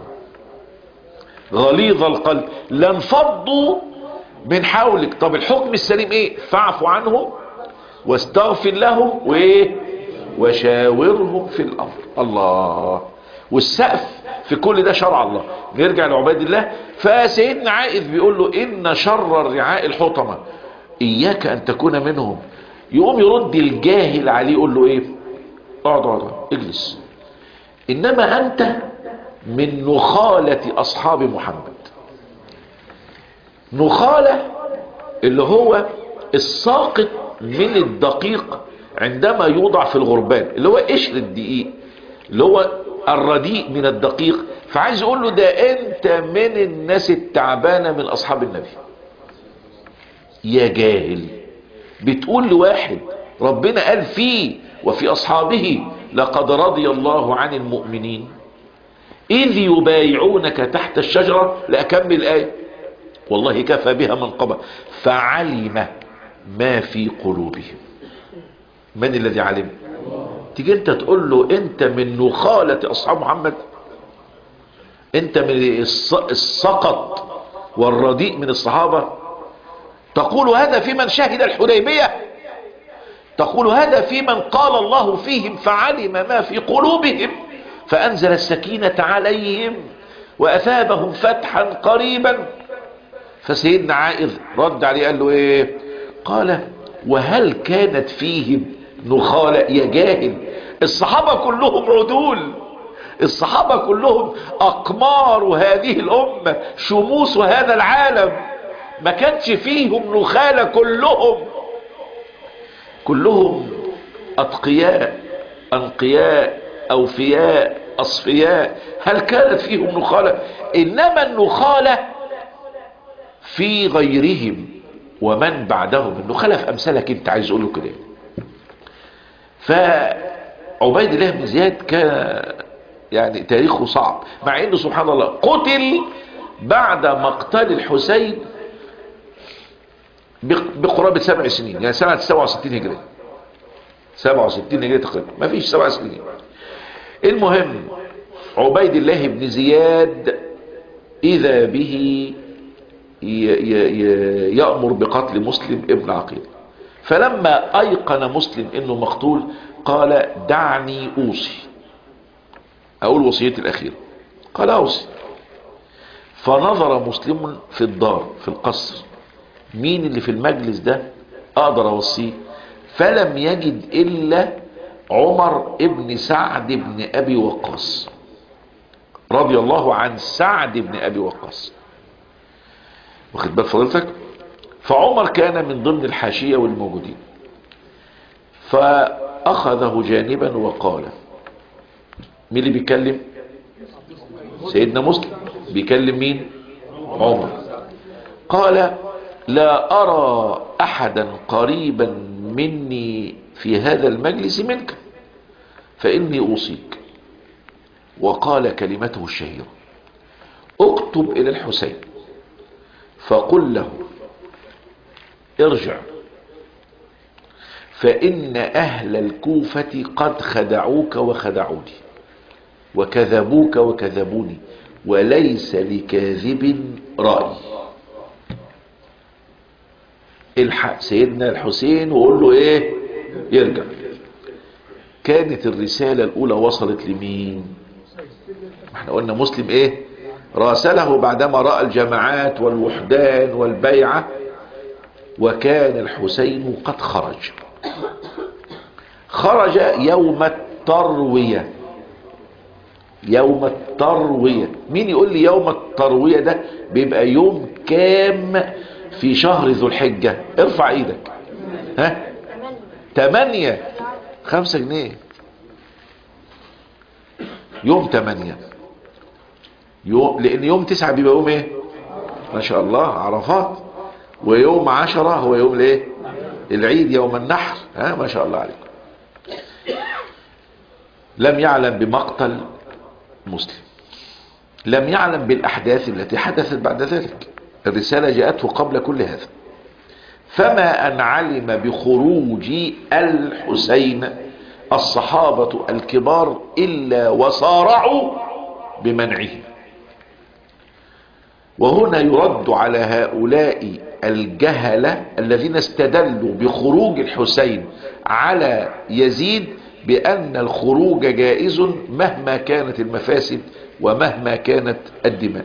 غليظ القلب لانفضوا من حولك طب الحكم السليم ايه فاعفوا عنهم واستغفر لهم وايه وشاورهم في الامر الله والسقف في كل ده شرع الله نرجع لعباد الله فسيدنا عائذ بيقول له ان شر الرعاء الحطمة اياك ان تكون منهم يقوم يرد الجاهل عليه يقول له ايه اقعد اقعد اجلس انما انت من نخالة اصحاب محمد نخالة اللي هو الساقط من الدقيق عندما يوضع في الغربان اللي هو قشر الدقيق اللي هو الرديء من الدقيق فعايز يقول له ده انت من الناس التعبانة من اصحاب النبي يا جاهل بتقول لواحد ربنا قال فيه وفي اصحابه لقد رضي الله عن المؤمنين اذ يبايعونك تحت الشجرة لاكمل الايه والله كفى بها من قبل فعلم ما في قلوبهم من الذي علم تيجي انت تقول له انت من نخالة اصحاب محمد انت من السقط والرديء من الصحابة تقول هذا في من شهد الحديبية تقول هذا في من قال الله فيهم فعلم ما في قلوبهم فانزل السكينة عليهم واثابهم فتحا قريبا فسيدنا عائذ رد عليه قال له ايه قال وهل كانت فيهم نخالة يا جاهل الصحابة كلهم عدول الصحابة كلهم أقمار هذه الأمة شموس هذا العالم ما كانش فيهم نخالة كلهم كلهم أتقياء أنقياء أوفياء أصفياء هل كانت فيهم نخالة إنما النخالة في غيرهم ومن بعدهم النخالة في أمثالك أنت عايز أقوله كده فعبيد الله بن زياد كان يعني تاريخه صعب مع انه سبحان الله قتل بعد مقتل الحسين بقرابة سبع سنين يعني سنة 67 هجرية 67 هجرية تقريبا ما فيش سبع سنين المهم عبيد الله بن زياد إذا به يأمر بقتل مسلم ابن عقيل فلما أيقن مسلم انه مقتول قال دعني اوصي اقول وصيتي الاخيرة قال اوصي فنظر مسلم في الدار في القصر مين اللي في المجلس ده اقدر اوصيه فلم يجد الا عمر ابن سعد بن ابي وقاص رضي الله عن سعد بن ابي وقاص واخد بال فضيلتك فعمر كان من ضمن الحاشية والموجودين فأخذه جانبا وقال مين اللي بيتكلم سيدنا مسلم بيكلم مين عمر قال لا أرى أحدا قريبا مني في هذا المجلس منك فإني أوصيك وقال كلمته الشهيرة اكتب إلى الحسين فقل له ارجع فإن أهل الكوفة قد خدعوك وخدعوني وكذبوك وكذبوني وليس لكاذب رأي الحق سيدنا الحسين وقول له ايه يرجع كانت الرسالة الاولى وصلت لمين احنا قلنا مسلم ايه راسله بعدما رأى الجماعات والوحدان والبيعة وكان الحسين قد خرج خرج يوم التروية يوم التروية مين يقول لي يوم التروية ده بيبقى يوم كام في شهر ذو الحجة ارفع ايدك ها تمانية خمسة جنيه يوم تمانية يوم لان يوم تسعة بيبقى يوم ايه ما شاء الله عرفات ويوم عشرة هو يوم الايه العيد يوم النحر ها ما شاء الله عليكم لم يعلم بمقتل مسلم لم يعلم بالأحداث التي حدثت بعد ذلك الرسالة جاءته قبل كل هذا فما أن علم بخروج الحسين الصحابة الكبار إلا وصارعوا بمنعه وهنا يرد على هؤلاء الجهلة الذين استدلوا بخروج الحسين على يزيد بأن الخروج جائز مهما كانت المفاسد ومهما كانت الدماء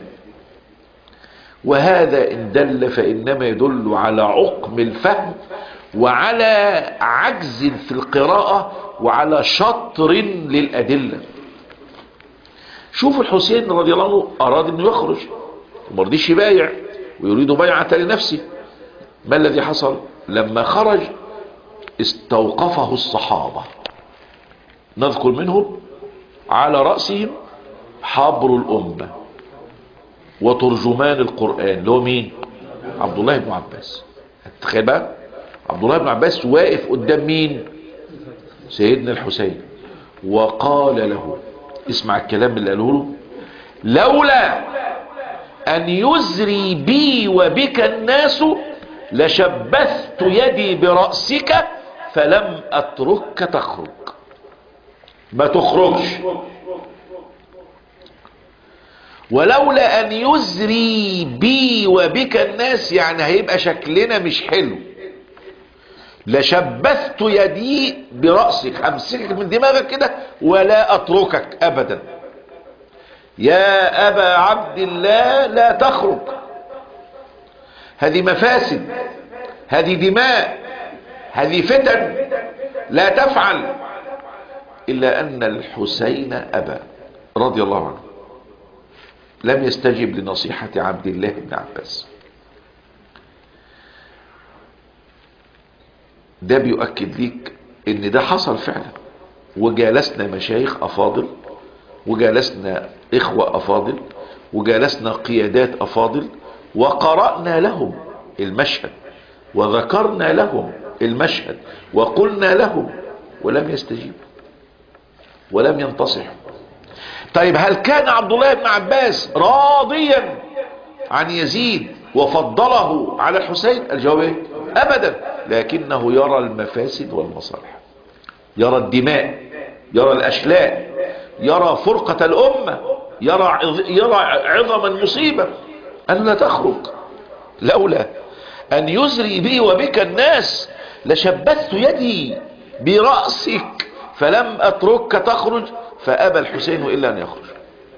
وهذا إن دل فإنما يدل على عقم الفهم وعلى عجز في القراءة وعلى شطر للأدلة شوف الحسين رضي الله عنه أراد أنه يخرج ومرضيش يبايع ويريد بيعة لنفسه ما الذي حصل لما خرج استوقفه الصحابة نذكر منهم على رأسهم حبر الأمة وترجمان القرآن اللي هو مين عبد الله بن عباس تخيل بقى عبد الله بن عباس واقف قدام مين سيدنا الحسين وقال له اسمع الكلام اللي قاله له لولا ان يزري بي وبك الناس لشبثت يدي برأسك فلم اتركك تخرج ما تخرجش ولولا ان يزري بي وبك الناس يعني هيبقى شكلنا مش حلو لشبثت يدي برأسك امسكك من دماغك كده ولا اتركك ابدا يا ابا عبد الله لا تخرج هذه مفاسد هذه دماء هذه فتن لا تفعل الا ان الحسين ابى رضي الله عنه لم يستجب لنصيحة عبد الله بن عباس ده بيؤكد ليك ان ده حصل فعلا وجالسنا مشايخ افاضل وجالسنا اخوة افاضل وجالسنا قيادات افاضل وقرأنا لهم المشهد وذكرنا لهم المشهد وقلنا لهم ولم يستجيبوا ولم ينتصحوا طيب هل كان عبد الله بن عباس راضيا عن يزيد وفضله على الحسين الجواب ايه ابدا لكنه يرى المفاسد والمصالح يرى الدماء يرى الاشلاء يرى فرقة الامة يرى يرى عظم المصيبة ان لا تخرج لولا ان يزري بي وبك الناس لشبثت يدي برأسك فلم اتركك تخرج فأبى الحسين إلا أن يخرج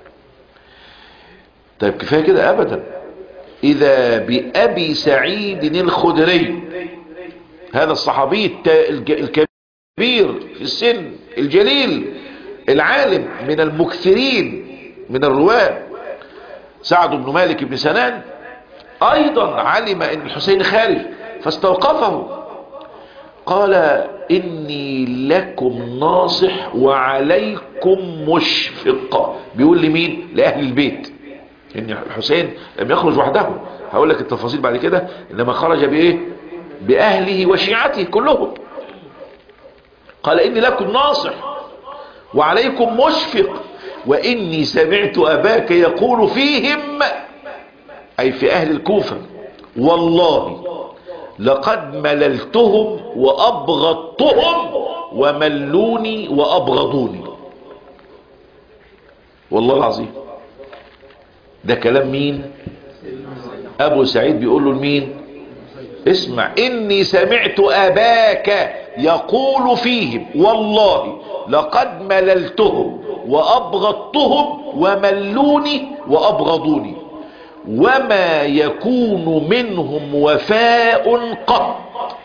طيب كفاية كده أبدا إذا بأبي سعيد الخدري هذا الصحابي الكبير في السن الجليل العالم من المكثرين من الرواة سعد بن مالك بن سنان أيضا علم أن الحسين خارج فاستوقفه قال إني لكم ناصح وعليكم مشفق بيقول لمين لأهل البيت إن الحسين لم يخرج وحده هقول لك التفاصيل بعد كده إنما خرج بإيه بأهله وشيعته كلهم قال إني لكم ناصح وعليكم مشفق وإني سمعت أباك يقول فيهم أي في أهل الكوفة والله لقد مللتهم وأبغضتهم وملوني وأبغضوني والله العظيم ده كلام مين أبو سعيد بيقول له لمين اسمع إني سمعت أباك يقول فيهم والله لقد مللتهم وأبغضتهم وملوني وأبغضوني وما يكون منهم وفاء قط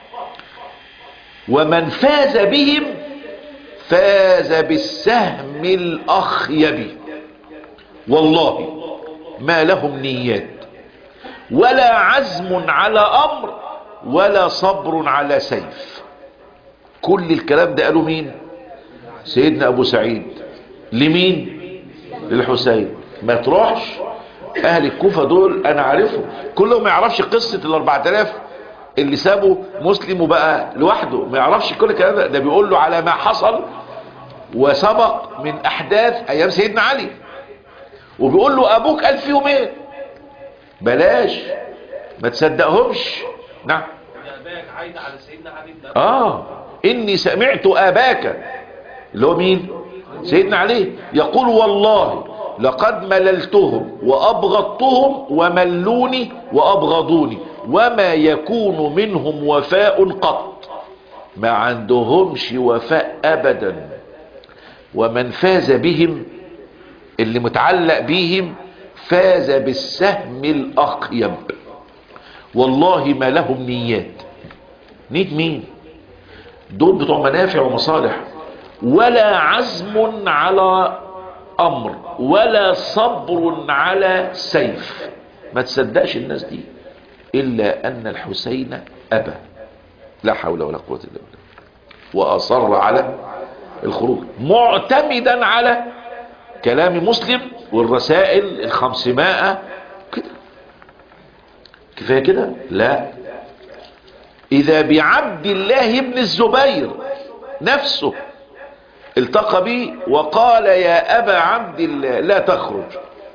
ومن فاز بهم فاز بالسهم الأخيب والله ما لهم نيات ولا عزم على أمر ولا صبر على سيف كل الكلام ده قالوا مين سيدنا أبو سعيد لمين للحسين ما تروحش اهل الكوفة دول انا عارفهم كله ما يعرفش قصة الاربعة الاف اللي سابوا مسلم وبقى لوحده ما يعرفش كل الكلام ده ده بيقول له على ما حصل وسبق من احداث ايام سيدنا علي وبيقول له ابوك قال فيهم ايه بلاش ما تصدقهمش نعم اباك عايد على سيدنا علي بن اه اني سمعت اباك اللي هو مين سيدنا علي يقول والله لقد مللتهم وأبغضتهم وملوني وأبغضوني وما يكون منهم وفاء قط ما عندهمش وفاء أبدا ومن فاز بهم اللي متعلق بيهم فاز بالسهم الأقيب والله ما لهم نيات نيت مين دول بتوع منافع ومصالح ولا عزم على امر ولا صبر على سيف ما تصدقش الناس دي الا ان الحسين ابى لا حول ولا قوة الا بالله واصر على الخروج معتمدا على كلام مسلم والرسائل الخمسمائة كده كفاية كده لا اذا بعبد الله ابن الزبير نفسه التقى بي وقال يا ابا عبد الله لا تخرج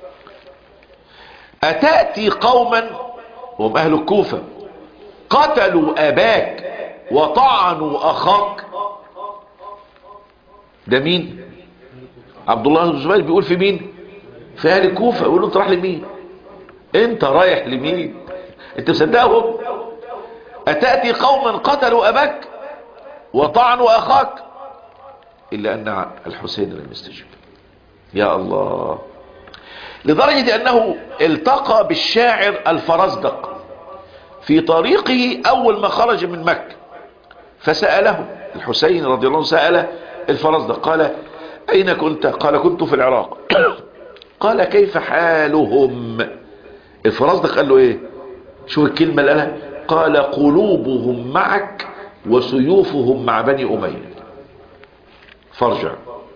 اتأتي قوما هم اهل الكوفة قتلوا اباك وطعنوا اخاك ده مين عبد الله بن الزبير بيقول في مين في اهل الكوفة يقول له انت رايح لمين انت رايح لمين انت مصدقهم اتأتي قوما قتلوا اباك وطعنوا اخاك الا ان الحسين لم يستجب يا الله لدرجة انه التقى بالشاعر الفرزدق في طريقه اول ما خرج من مكة فسأله الحسين رضي الله عنه سأل الفرزدق قال اين كنت قال كنت في العراق قال كيف حالهم الفرزدق قال له ايه شوف الكلمة اللي قالها قال قلوبهم معك وسيوفهم مع بني اميه فارجع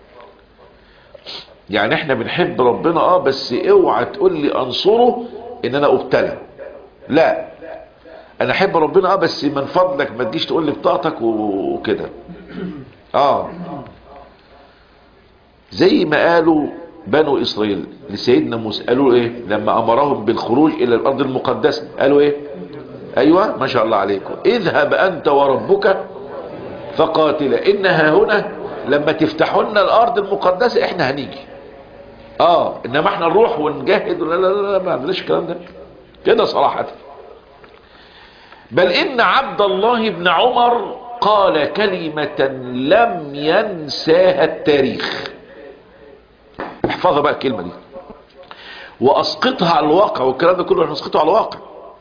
يعني احنا بنحب ربنا اه بس اوعى تقول لي انصره ان انا ابتلى لا انا احب ربنا اه بس من فضلك ما تجيش تقول لي بطاقتك وكده اه زي ما قالوا بنو اسرائيل لسيدنا موسى قالوا ايه لما امرهم بالخروج الى الارض المقدسه قالوا ايه ايوه ما شاء الله عليكم اذهب انت وربك فقاتلا انها هنا لما تفتحوا لنا الارض المقدسه احنا هنيجي اه انما احنا نروح ونجاهد لا لا لا, لا ما عندناش الكلام ده كده صراحه بل ان عبد الله بن عمر قال كلمة لم ينساها التاريخ احفظها بقى الكلمة دي واسقطها على الواقع والكلام ده كله نسقطه على الواقع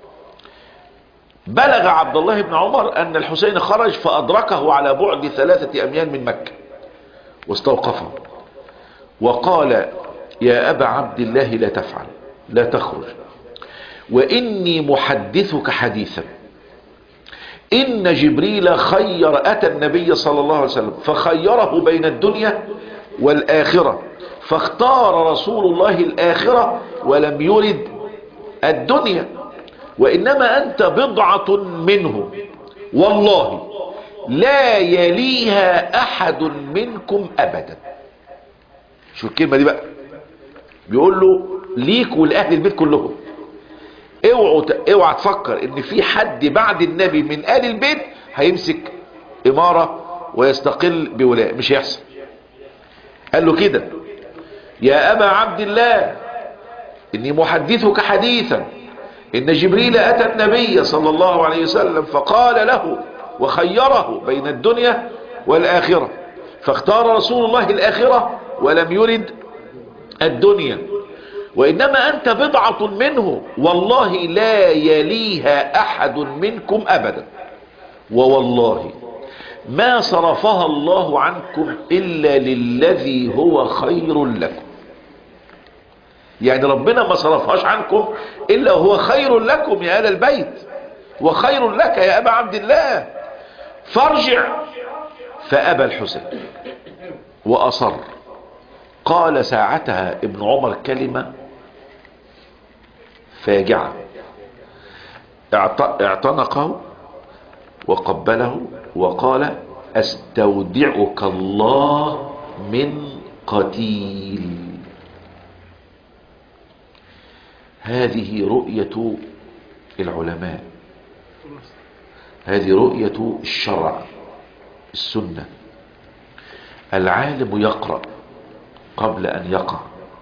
بلغ عبد الله بن عمر ان الحسين خرج فادركه على بعد ثلاثة اميال من مكة واستوقفه وقال يا ابا عبد الله لا تفعل لا تخرج واني محدثك حديثا ان جبريل خير اتى النبي صلى الله عليه وسلم فخيره بين الدنيا والاخرة فاختار رسول الله الاخرة ولم يرد الدنيا وانما انت بضعة منه والله لا يليها احد منكم ابدا شو الكلمة دي بقى بيقول له ليك ولاهل البيت كلهم اوعوا اوعى تفكر ان في حد بعد النبي من آل البيت هيمسك امارة ويستقل بولاء مش هيحصل قال له كده يا ابا عبد الله اني محدثك حديثا ان جبريل اتى النبي صلى الله عليه وسلم فقال له وخيره بين الدنيا والاخرة فاختار رسول الله الاخرة ولم يرد الدنيا وإنما أنت بضعة منه والله لا يليها أحد منكم أبدا ووالله ما صرفها الله عنكم إلا للذي هو خير لكم يعني ربنا ما صرفهاش عنكم إلا هو خير لكم يا آل البيت وخير لك يا أبا عبد الله فارجع فأبى الحسين وأصر قال ساعتها ابن عمر كلمة فاجعة اعتنقه وقبله وقال استودعك الله من قتيل هذه رؤية العلماء هذه رؤية الشرع السنة العالم يقرأ قبل أن يقع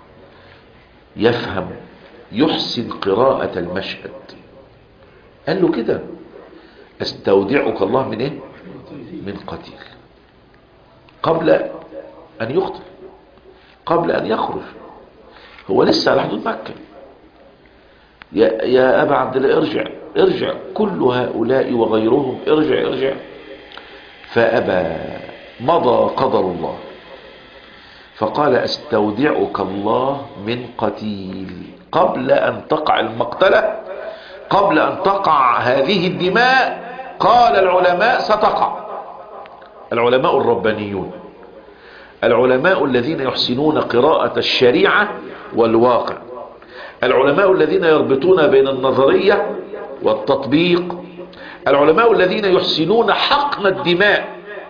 يفهم يحسن قراءة المشهد قال له كده استودعك الله من ايه من قتيل قبل ان يقتل قبل ان يخرج هو لسه على حدود مكة يا, يا ابا عبد الله ارجع ارجع كل هؤلاء وغيرهم ارجع ارجع فابى مضى قدر الله فقال استودعك الله من قتيل قبل ان تقع المقتلة قبل ان تقع هذه الدماء قال العلماء ستقع العلماء الربانيون العلماء الذين يحسنون قراءة الشريعة والواقع العلماء الذين يربطون بين النظرية والتطبيق العلماء الذين يحسنون حقن الدماء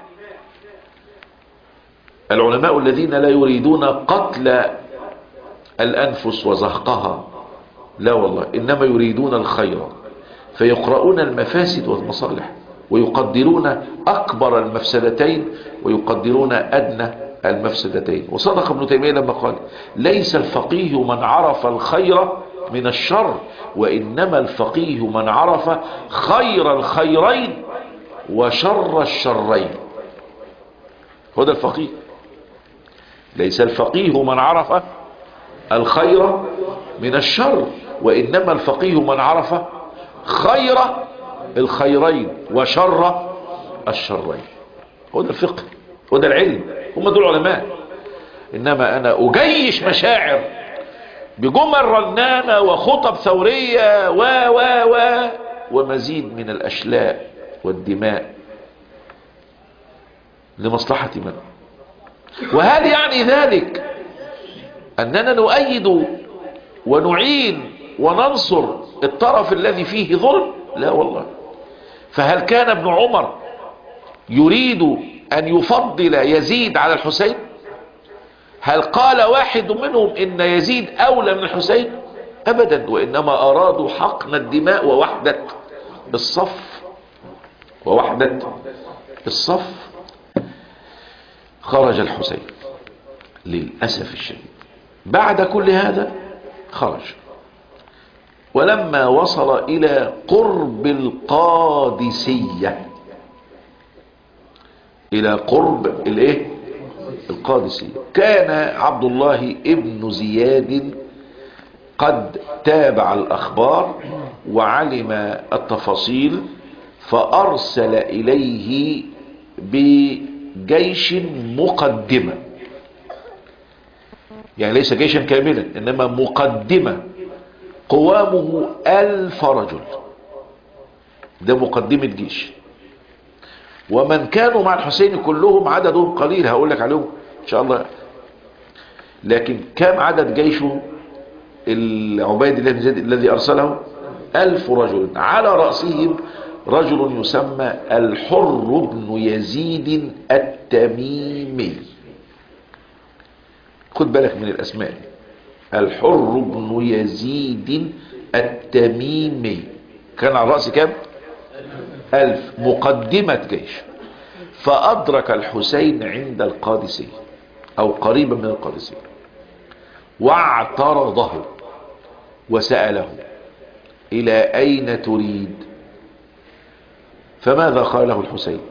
العلماء الذين لا يريدون قتل الأنفس وزهقها لا والله إنما يريدون الخير فيقرؤون المفاسد والمصالح ويقدرون أكبر المفسدتين ويقدرون أدنى المفسدتين وصدق ابن تيمية لما قال ليس الفقيه من عرف الخير من الشر وإنما الفقيه من عرف خير الخيرين وشر الشرين هو ده الفقيه ليس الفقيه من عرف الخير من الشر وإنما الفقيه من عرف خير الخيرين وشر الشرين هو ده الفقه هو ده العلم هم دول علماء إنما أنا أجيش مشاعر بجمل رنانة وخطب ثورية و و و ومزيد من الأشلاء والدماء لمصلحة من وهل يعني ذلك أننا نؤيد ونعين وننصر الطرف الذي فيه ظلم لا والله فهل كان ابن عمر يريد أن يفضل يزيد على الحسين هل قال واحد منهم إن يزيد أولى من الحسين أبدا وإنما أرادوا حقن الدماء ووحدة الصف ووحدة الصف خرج الحسين للأسف الشديد بعد كل هذا خرج ولما وصل إلى قرب القادسية إلى قرب الايه القادسية كان عبد الله ابن زياد قد تابع الأخبار وعلم التفاصيل فأرسل إليه بجيش مقدمة يعني ليس جيشا كاملا إنما مقدمة قوامه ألف رجل ده مقدمة جيش ومن كانوا مع الحسين كلهم عددهم قليل هقول لك عليهم إن شاء الله لكن كم عدد جيشه العبيد الله بن زيد الذي أرسله ألف رجل على رأسهم رجل يسمى الحر بن يزيد التميمي خد بالك من الأسماء الحر بن يزيد التميمي كان على رأس كام ألف مقدمة جيش فأدرك الحسين عند القادسية أو قريبا من القادسية واعترضه وسأله إلى أين تريد فماذا قال له الحسين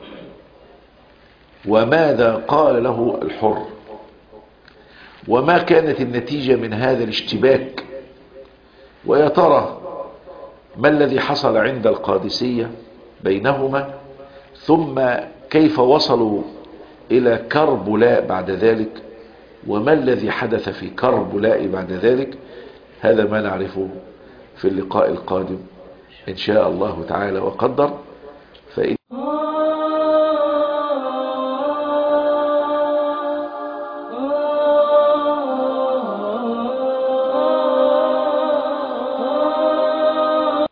وماذا قال له الحر وما كانت النتيجة من هذا الاشتباك ويا ترى ما الذي حصل عند القادسية بينهما ثم كيف وصلوا إلى كربلاء بعد ذلك وما الذي حدث في كربلاء بعد ذلك هذا ما نعرفه في اللقاء القادم إن شاء الله تعالى وقدر